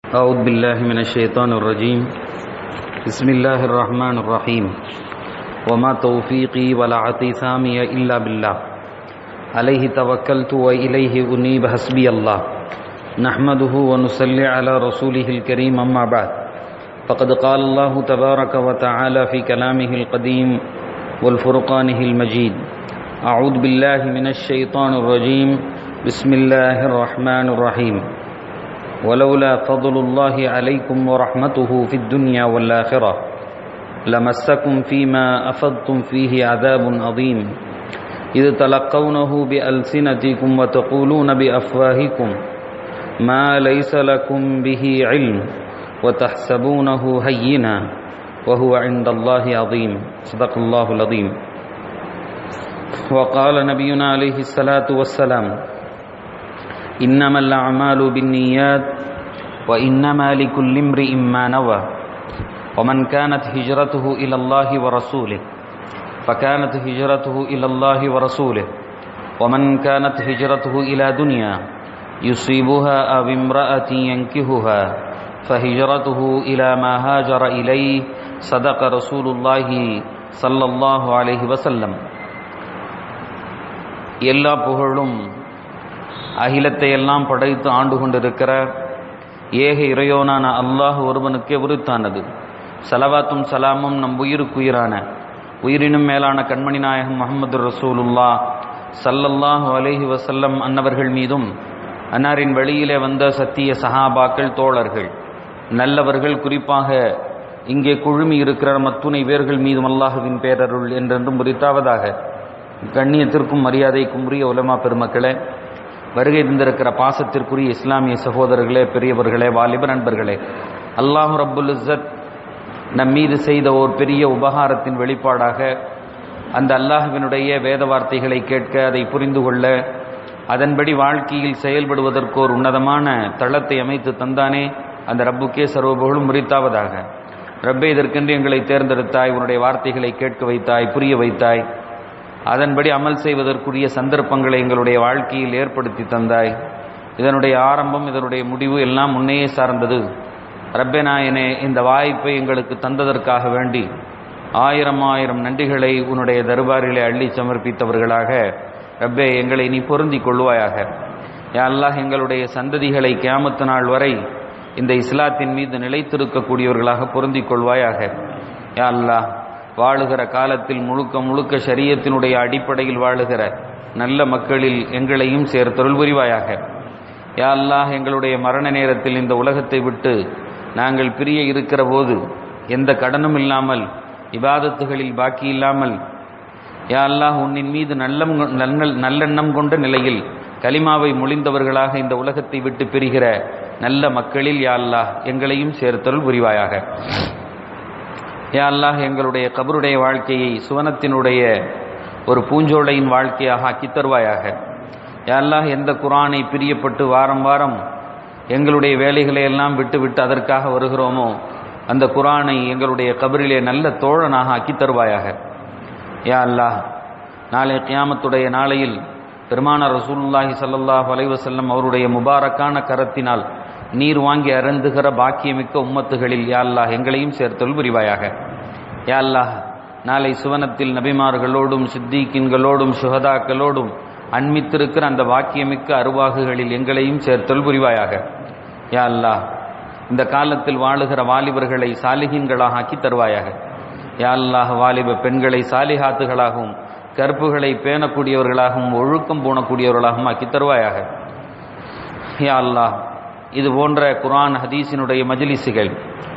أعوذ بالله من الشيطان الرجيم بسم الله الرحمن الرحيم وما توفيقي ولا اعتصامي إلا بالله عليه توكلت وإليه أنيب حسبي الله نحمده ونصلي على رسوله الكريم أما بعد فقد قال الله تبارك وتعالى في كلامه القديم والفرقانه المجيد أعوذ بالله من الشيطان الرجيم بسم الله الرحمن الرحيم ولولا فضل الله عليكم ورحمته في الدنيا والآخرة لمسكم فيما أفضتم فيه عذاب عظيم إذ تلقونه بألسنتكم وتقولون بأفواهكم ما ليس لكم به علم وتحسبونه هينا وهو عند الله عظيم صدق الله العظيم وقال نبينا عليه الصلاة والسلام إنما الأعمال بالنيات وإنما لكل امرئ ما نوى ومن كانت هجرته إلى الله ورسوله فكانت هجرته إلى الله ورسوله ومن كانت هجرته إلى دنيا يصيبها أو امرأة ينكهها فهجرته إلى ما هاجر إليه صدق رسول الله صلى الله عليه وسلم எல்லா புகழும் அகிலத்தை எல்லாம் படைத்து ஆண்டு கொண்டிருக்கிற ஏக இறையோனான அல்லாஹ் ஒருவனுக்கே உரித்தானது சலவாத்தும் சலாமும் நம் உயிருக்குயிரான உயிரினும் மேலான கண்மணி நாயகம் முகமது ரசூலுல்லா சல்லல்லாஹு அலேஹி வசல்லம் அன்னவர்கள் மீதும் அன்னாரின் வெளியிலே வந்த சத்திய சஹாபாக்கள் தோழர்கள் நல்லவர்கள் குறிப்பாக இங்கே குழுமி இருக்கிற மத்துணை வேர்கள் மீதும் அல்லாஹுவின் பேரருள் என்றென்றும் முறித்தாவதாக கண்ணியத்திற்கும் மரியாதைக்கும் உரிய உலமா பெருமக்களே வருகை தந்திருக்கிற பாசத்திற்குரிய இஸ்லாமிய சகோதரர்களே பெரியவர்களே வாலிப நண்பர்களே அல்லாஹு ரப்புல் இஸ்ஸத் நம் மீது செய்த ஓர் பெரிய உபகாரத்தின் வெளிப்பாடாக அந்த அல்லாஹுவினுடைய வேத வார்த்தைகளை கேட்க அதை புரிந்து கொள்ள அதன்படி வாழ்க்கையில் செயல்படுவதற்கு ஒரு உன்னதமான தளத்தை அமைத்து தந்தானே அந்த ரப்புக்கே சர்வபுகழும் முறித்தாவதாக ரப்பே இதற்கென்று எங்களை தேர்ந்தெடுத்தாய் உன்னுடைய வார்த்தைகளை கேட்க வைத்தாய் புரிய வைத்தாய் அதன்படி அமல் செய்வதற்குரிய சந்தர்ப்பங்களை எங்களுடைய வாழ்க்கையில் ஏற்படுத்தி தந்தாய் இதனுடைய ஆரம்பம் இதனுடைய முடிவு எல்லாம் முன்னையே சார்ந்தது ரப்பே நாயனே இந்த வாய்ப்பை எங்களுக்கு தந்ததற்காக வேண்டி ஆயிரம் ஆயிரம் நன்றிகளை உன்னுடைய தர்பாரிலே அள்ளி சமர்ப்பித்தவர்களாக ரப்பே எங்களை நீ பொருந்தி கொள்வாயாக யா அல்லாஹ் எங்களுடைய சந்ததிகளை கியாமத்து நாள் வரை இந்த இஸ்லாத்தின் மீது நிலைத்திருக்கக்கூடியவர்களாக பொருந்திக் கொள்வாயாக யா அல்லாஹ் வாழுகிற காலத்தில் முழுக்க முழுக்க சரியத்தினுடைய அடிப்படையில் வாழுகிற நல்ல மக்களில் எங்களையும் சேர்த்தருள் புரிவாயாக யா அல்லாஹ் எங்களுடைய மரண நேரத்தில் இந்த உலகத்தை விட்டு நாங்கள் பிரிய இருக்கிற போது எந்த கடனும் இல்லாமல் இபாதத்துகளில் பாக்கி இல்லாமல் யா அல்லாஹ் உன்னின் மீது நல்லம் நல்லெண்ணம் கொண்ட நிலையில் கலிமாவை மொழிந்தவர்களாக இந்த உலகத்தை விட்டு பிரிகிற நல்ல மக்களில் யா அல்லாஹ் எங்களையும் சேர்த்தருள் புரிவாயாக யா அல்லாஹ் எங்களுடைய கபருடைய வாழ்க்கையை சுவனத்தினுடைய ஒரு பூஞ்சோலையின் வாழ்க்கையாக ஆக்கி தருவாயாக யா அல்லாஹ் எந்த குரானை பிரியப்பட்டு வாரம் வாரம் எங்களுடைய வேலைகளை எல்லாம் விட்டு விட்டு அதற்காக வருகிறோமோ அந்த குரானை எங்களுடைய கபரிலே நல்ல தோழனாக ஆக்கி தருவாயாக யா அல்லாஹ் நாளை கியாமத்துடைய நாளையில் பெருமான ரசூலுல்லாஹி சல்லாஹ் அலைவசல்லம் அவருடைய முபாரக்கான கரத்தினால் நீர் வாங்கி அருந்துகிற பாக்கியமிக்க உம்மத்துகளில் யா அல்லாஹ் எங்களையும் சேர்த்தல் புரிவாயாக யா அல்லாஹ் நாளை சுவனத்தில் நபிமார்களோடும் சித்திகின்களோடும் சுகதாக்களோடும் அன்மித்திருக்கிற அந்த பாக்கியமிக்க அருவாகுகளில் எங்களையும் சேர்த்தல் புரிவாயாக யா அல்லாஹ் இந்த காலத்தில் வாழுகிற வாலிபர்களை சாலிகின்களாக ஆக்கி தருவாயாக யா அல்லாஹ் வாலிப பெண்களை சாலிஹாத்துகளாகவும் கற்புகளை பேணக்கூடியவர்களாகவும் ஒழுக்கம் போனக்கூடியவர்களாகவும் ஆக்கி தருவாயாக யா அல்லாஹ் இது போன்ற குரான் ஹதீஸினுடைய மஜிலிசுகள்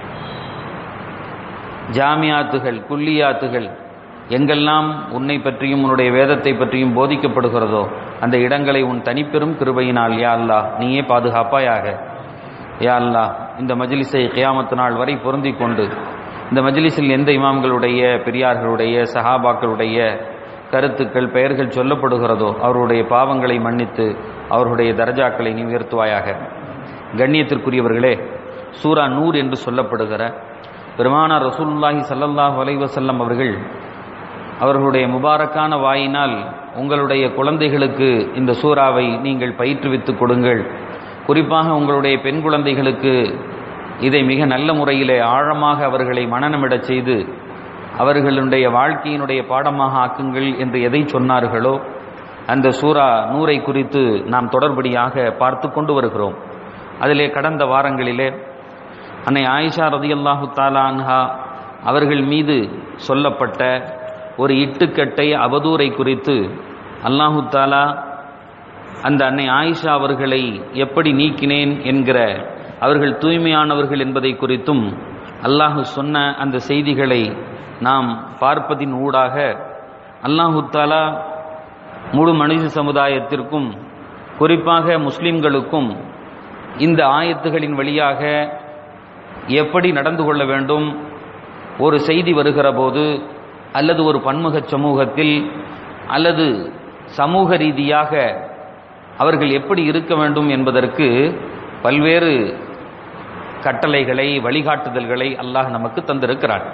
ஜாமியாத்துகள் குல்லியாத்துகள் எங்கெல்லாம் உன்னை பற்றியும் உன்னுடைய வேதத்தை பற்றியும் போதிக்கப்படுகிறதோ அந்த இடங்களை உன் தனிப்பெரும் கிருபையினால் யா அல்லா நீயே பாதுகாப்பாயாக யா அல்லா இந்த மஜிலிஸை கியாமத்து நாள் வரை பொருந்தி கொண்டு இந்த மஜிலிஸில் எந்த இமாம்களுடைய பெரியார்களுடைய சஹாபாக்களுடைய கருத்துக்கள் பெயர்கள் சொல்லப்படுகிறதோ அவருடைய பாவங்களை மன்னித்து அவர்களுடைய தரஜாக்களை நீ உயர்த்துவாயாக கண்ணியத்திற்குரியவர்களே சூரா நூர் என்று சொல்லப்படுகிற பெருமானா ரசூலுல்லாஹி சல்லல்லாஹு அலைவசல்லம் அவர்கள் அவர்களுடைய முபாரக்கான வாயினால் உங்களுடைய குழந்தைகளுக்கு இந்த சூறாவை நீங்கள் பயிற்றுவித்துக் கொடுங்கள் குறிப்பாக உங்களுடைய பெண் குழந்தைகளுக்கு இதை மிக நல்ல முறையிலே ஆழமாக அவர்களை மனநமிடச் செய்து அவர்களுடைய வாழ்க்கையினுடைய பாடமாக ஆக்குங்கள் என்று எதை சொன்னார்களோ அந்த சூரா நூரை குறித்து நாம் தொடர்படியாக பார்த்து கொண்டு வருகிறோம் அதிலே கடந்த வாரங்களிலே அன்னை ஆயிஷா ரதியல்லாஹு தாலான்ஹா அவர்கள் மீது சொல்லப்பட்ட ஒரு இட்டுக்கட்டை அவதூறை குறித்து அல்லாஹு தாலா அந்த அன்னை ஆயிஷா அவர்களை எப்படி நீக்கினேன் என்கிற அவர்கள் தூய்மையானவர்கள் என்பதை குறித்தும் அல்லாஹு சொன்ன அந்த செய்திகளை நாம் பார்ப்பதின் ஊடாக அல்லாஹு தாலா முழு மனித சமுதாயத்திற்கும் குறிப்பாக முஸ்லிம்களுக்கும் இந்த ஆயத்துகளின் வழியாக எப்படி நடந்து கொள்ள வேண்டும் ஒரு செய்தி வருகிற போது அல்லது ஒரு பன்முக சமூகத்தில் அல்லது சமூக ரீதியாக அவர்கள் எப்படி இருக்க வேண்டும் என்பதற்கு பல்வேறு கட்டளைகளை வழிகாட்டுதல்களை அல்லாஹ் நமக்கு தந்திருக்கிறான்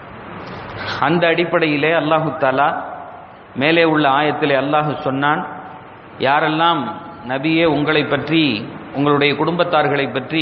அந்த அடிப்படையிலே அல்லாஹு தாலா மேலே உள்ள ஆயத்திலே அல்லாஹு சொன்னான் யாரெல்லாம் நபியே உங்களை பற்றி உங்களுடைய குடும்பத்தார்களை பற்றி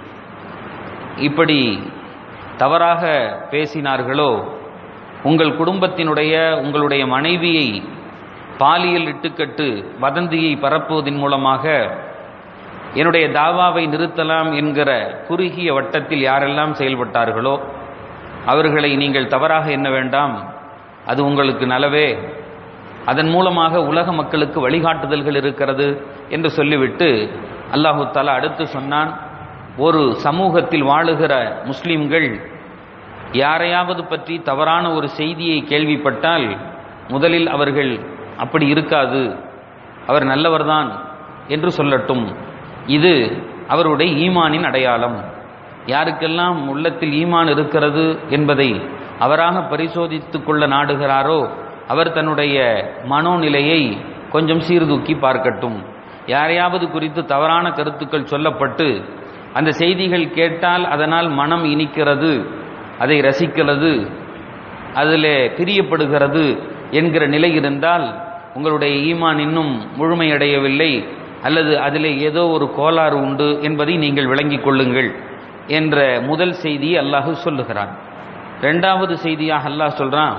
இப்படி தவறாக பேசினார்களோ உங்கள் குடும்பத்தினுடைய உங்களுடைய மனைவியை பாலியல் இட்டுக்கட்டு வதந்தியை பரப்புவதன் மூலமாக என்னுடைய தாவாவை நிறுத்தலாம் என்கிற குறுகிய வட்டத்தில் யாரெல்லாம் செயல்பட்டார்களோ அவர்களை நீங்கள் தவறாக எண்ண வேண்டாம் அது உங்களுக்கு நலவே அதன் மூலமாக உலக மக்களுக்கு வழிகாட்டுதல்கள் இருக்கிறது என்று சொல்லிவிட்டு அல்லாஹு தாலா அடுத்து சொன்னான் ஒரு சமூகத்தில் வாழுகிற முஸ்லிம்கள் யாரையாவது பற்றி தவறான ஒரு செய்தியை கேள்விப்பட்டால் முதலில் அவர்கள் அப்படி இருக்காது அவர் நல்லவர்தான் என்று சொல்லட்டும் இது அவருடைய ஈமானின் அடையாளம் யாருக்கெல்லாம் உள்ளத்தில் ஈமான் இருக்கிறது என்பதை அவராக பரிசோதித்துக் கொள்ள நாடுகிறாரோ அவர் தன்னுடைய மனோநிலையை கொஞ்சம் சீர்தூக்கி பார்க்கட்டும் யாரையாவது குறித்து தவறான கருத்துக்கள் சொல்லப்பட்டு அந்த செய்திகள் கேட்டால் அதனால் மனம் இனிக்கிறது அதை ரசிக்கிறது அதில் பிரியப்படுகிறது என்கிற நிலை இருந்தால் உங்களுடைய ஈமான் இன்னும் முழுமையடையவில்லை அல்லது அதிலே ஏதோ ஒரு கோளாறு உண்டு என்பதை நீங்கள் விளங்கிக் கொள்ளுங்கள் என்ற முதல் செய்தியை அல்லாஹு சொல்லுகிறான் ரெண்டாவது செய்தியாக அல்லாஹ் சொல்றான்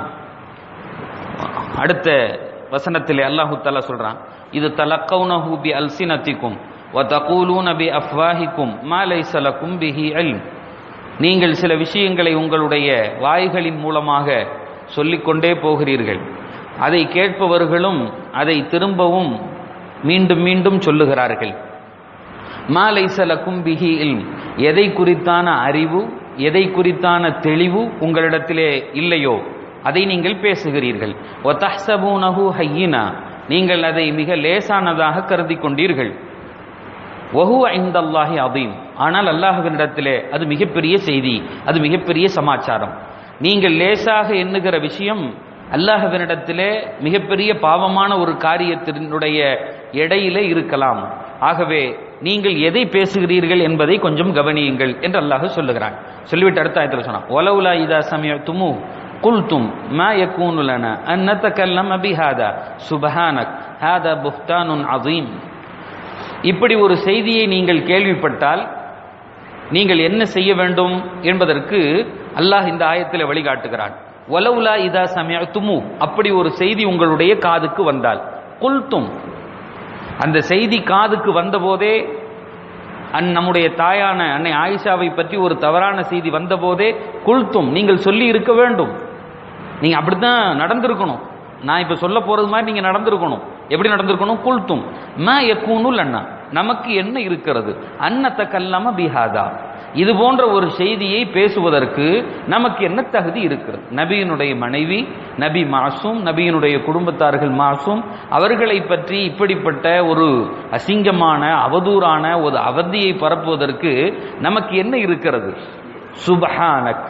அடுத்த வசனத்திலே அல்லாஹு தலா சொல்றான் இது தலக்கவுனஹு பி அல்சினத்திக்கும் வ தகூலூன பி அஃப்வாஹிக்கும் மா லைஸ லக்கும் பிஹி இல்ம் நீங்கள் சில விஷயங்களை உங்களுடைய வாய்களின் மூலமாக சொல்லிக்கொண்டே போகிறீர்கள் அதை கேட்பவர்களும் அதை திரும்பவும் மீண்டும் மீண்டும் சொல்லுகிறார்கள் மாலைசலக்கும் பிஹி இல்ம் எதை குறித்தான அறிவு எதை குறித்தான தெளிவு உங்களிடத்திலே இல்லையோ அதை நீங்கள் பேசுகிறீர்கள் ஒத்தஹ்சபூனஹு ஹையினா நீங்கள் அதை மிக லேசானதாக கருதி கொண்டீர்கள் ஒஹு ஐந்தல்லாஹி அதீம் ஆனால் அல்லாஹுவினிடத்திலே அது மிகப்பெரிய செய்தி அது மிகப்பெரிய சமாச்சாரம் நீங்கள் லேசாக எண்ணுகிற விஷயம் அல்லாஹுவினிடத்திலே மிகப்பெரிய பாவமான ஒரு காரியத்தினுடைய எடையிலே இருக்கலாம் ஆகவே நீங்கள் எதை பேசுகிறீர்கள் என்பதை கொஞ்சம் கவனியுங்கள் என்று அல்லாஹ் சொல்லுகிறான் சொல்லிவிட்டு அடுத்த ஆயத்தில் சொன்னான் ஒலவுலா இதா சமய துமு குல்தும் மா யக்கூனு லனா அன் நதகல்லம பிஹாதா சுபஹானக் ஹாதா புஹ்தானுன் அதீம் இப்படி ஒரு செய்தியை நீங்கள் கேள்விப்பட்டால் நீங்கள் என்ன செய்ய வேண்டும் என்பதற்கு அல்லாஹ் இந்த ஆயத்தில் வழிகாட்டுகிறான் ஒலவுலா இதா சமய துமு அப்படி ஒரு செய்தி உங்களுடைய காதுக்கு வந்தால் குல்தும் அந்த செய்தி காதுக்கு வந்தபோதே அந் நம்முடைய தாயான அன்னை ஆயிஷாவை பற்றி ஒரு தவறான செய்தி வந்தபோதே குல்தும் நீங்கள் சொல்லி இருக்க வேண்டும் நீங்க அப்படித்தான் நடந்திருக்கணும் நான் இப்ப சொல்ல போறது மாதிரி நீங்க நடந்திருக்கணும் எப்படி நடந்திருக்கணும் குல்தும் ம யக்கூனுல் அண்ணா நமக்கு என்ன இருக்கிறது அன்னத்த கல்லாம பிஹாதா இது போன்ற ஒரு செய்தியை பேசுவதற்கு நமக்கு என்ன தகுதி இருக்கிறது நபியினுடைய மனைவி நபி மாசும் நபியினுடைய குடும்பத்தார்கள் மாசும் அவர்களை பற்றி இப்படிப்பட்ட ஒரு அசிங்கமான அவதூறான ஒரு அவதியை பரப்புவதற்கு நமக்கு என்ன இருக்கிறது சுபஹானக்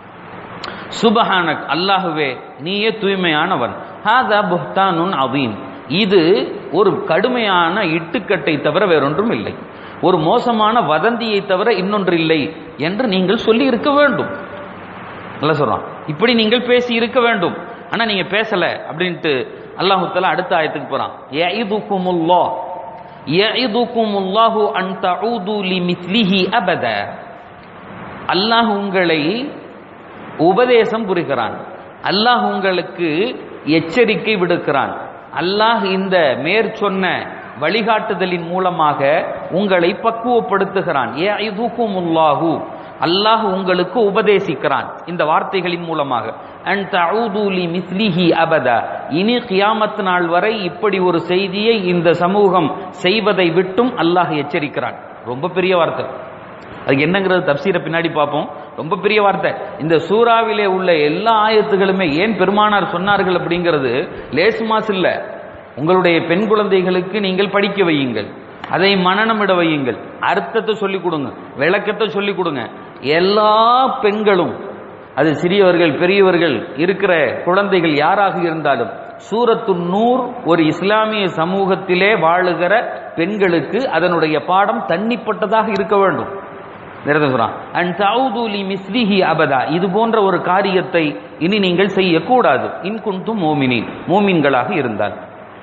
சுபஹானக் அல்லாஹுவே நீயே தூய்மையானவன் ஹாதா புஹ்தானுன் அதீம் இது ஒரு கடுமையான இட்டுக்கட்டை தவிர வேறொன்றும் இல்லை ஒரு மோசமான வதந்தியை தவிர இன்னொன்று இல்லை என்று நீங்கள் சொல்லி இருக்க வேண்டும் நல்லா சொல்றான் இப்படி நீங்கள் பேசி இருக்க வேண்டும் ஆனா நீங்க பேசல அப்படின்ட்டு அல்லாஹு தஆலா அடுத்த ஆயத்துக்கு போறான் யஇதுகுமுல்லாஹ் யஇதுகுமுல்லாஹு அன் தஊது லிமித்லிஹி அபதா அல்லாஹ் உங்களை உபதேசம் புரிகிறான் அல்லாஹ் உங்களுக்கு எச்சரிக்கை விடுக்கிறான் அல்லாஹ் இந்த மேற்சொன்ன வழிகாட்டுதலின் மூலமாக உங்களை பக்குவப்படுத்துகிறான் ஏ இதுக்கும் உல்லாஹு அல்லாஹ் உங்களுக்கு உபதேசிக்கிறான் இந்த வார்த்தைகளின் மூலமாக அன் தஊதுலி மிஸ்லிஹி அபதா இனி கியாமத் நாள் வரை இப்படி ஒரு செய்தியை இந்த சமூகம் செய்வதை விட்டும் அல்லாஹ் எச்சரிக்கிறான் ரொம்ப பெரிய வார்த்தை அதுக்கு என்னங்கிறது தப்சீரை பின்னாடி பார்ப்போம் ரொம்ப பெரிய வார்த்தை இந்த சூறாவிலே உள்ள எல்லா ஆயத்துகளுமே ஏன் பெருமானார் சொன்னார்கள் அப்படிங்கிறது லேசு மாசு இல்ல உங்களுடைய பெண் குழந்தைகளுக்கு நீங்கள் படிக்க வையுங்கள் அதை மனநமிட வையுங்கள் அர்த்தத்தை சொல்லிக் கொடுங்க விளக்கத்தை சொல்லிக் கொடுங்க எல்லா பெண்களும் அது சிறியவர்கள் பெரியவர்கள் இருக்கிற குழந்தைகள் யாராக இருந்தாலும் சூரத்து நூர் ஒரு இஸ்லாமிய சமூகத்திலே வாழுகிற பெண்களுக்கு அதனுடைய பாடம் தண்ணிப்பட்டதாக இருக்க வேண்டும் அபதா இது போன்ற ஒரு காரியத்தை இனி நீங்கள் செய்யக்கூடாது இன்குந்தும் மோமினின் மோமின்களாக இருந்தால்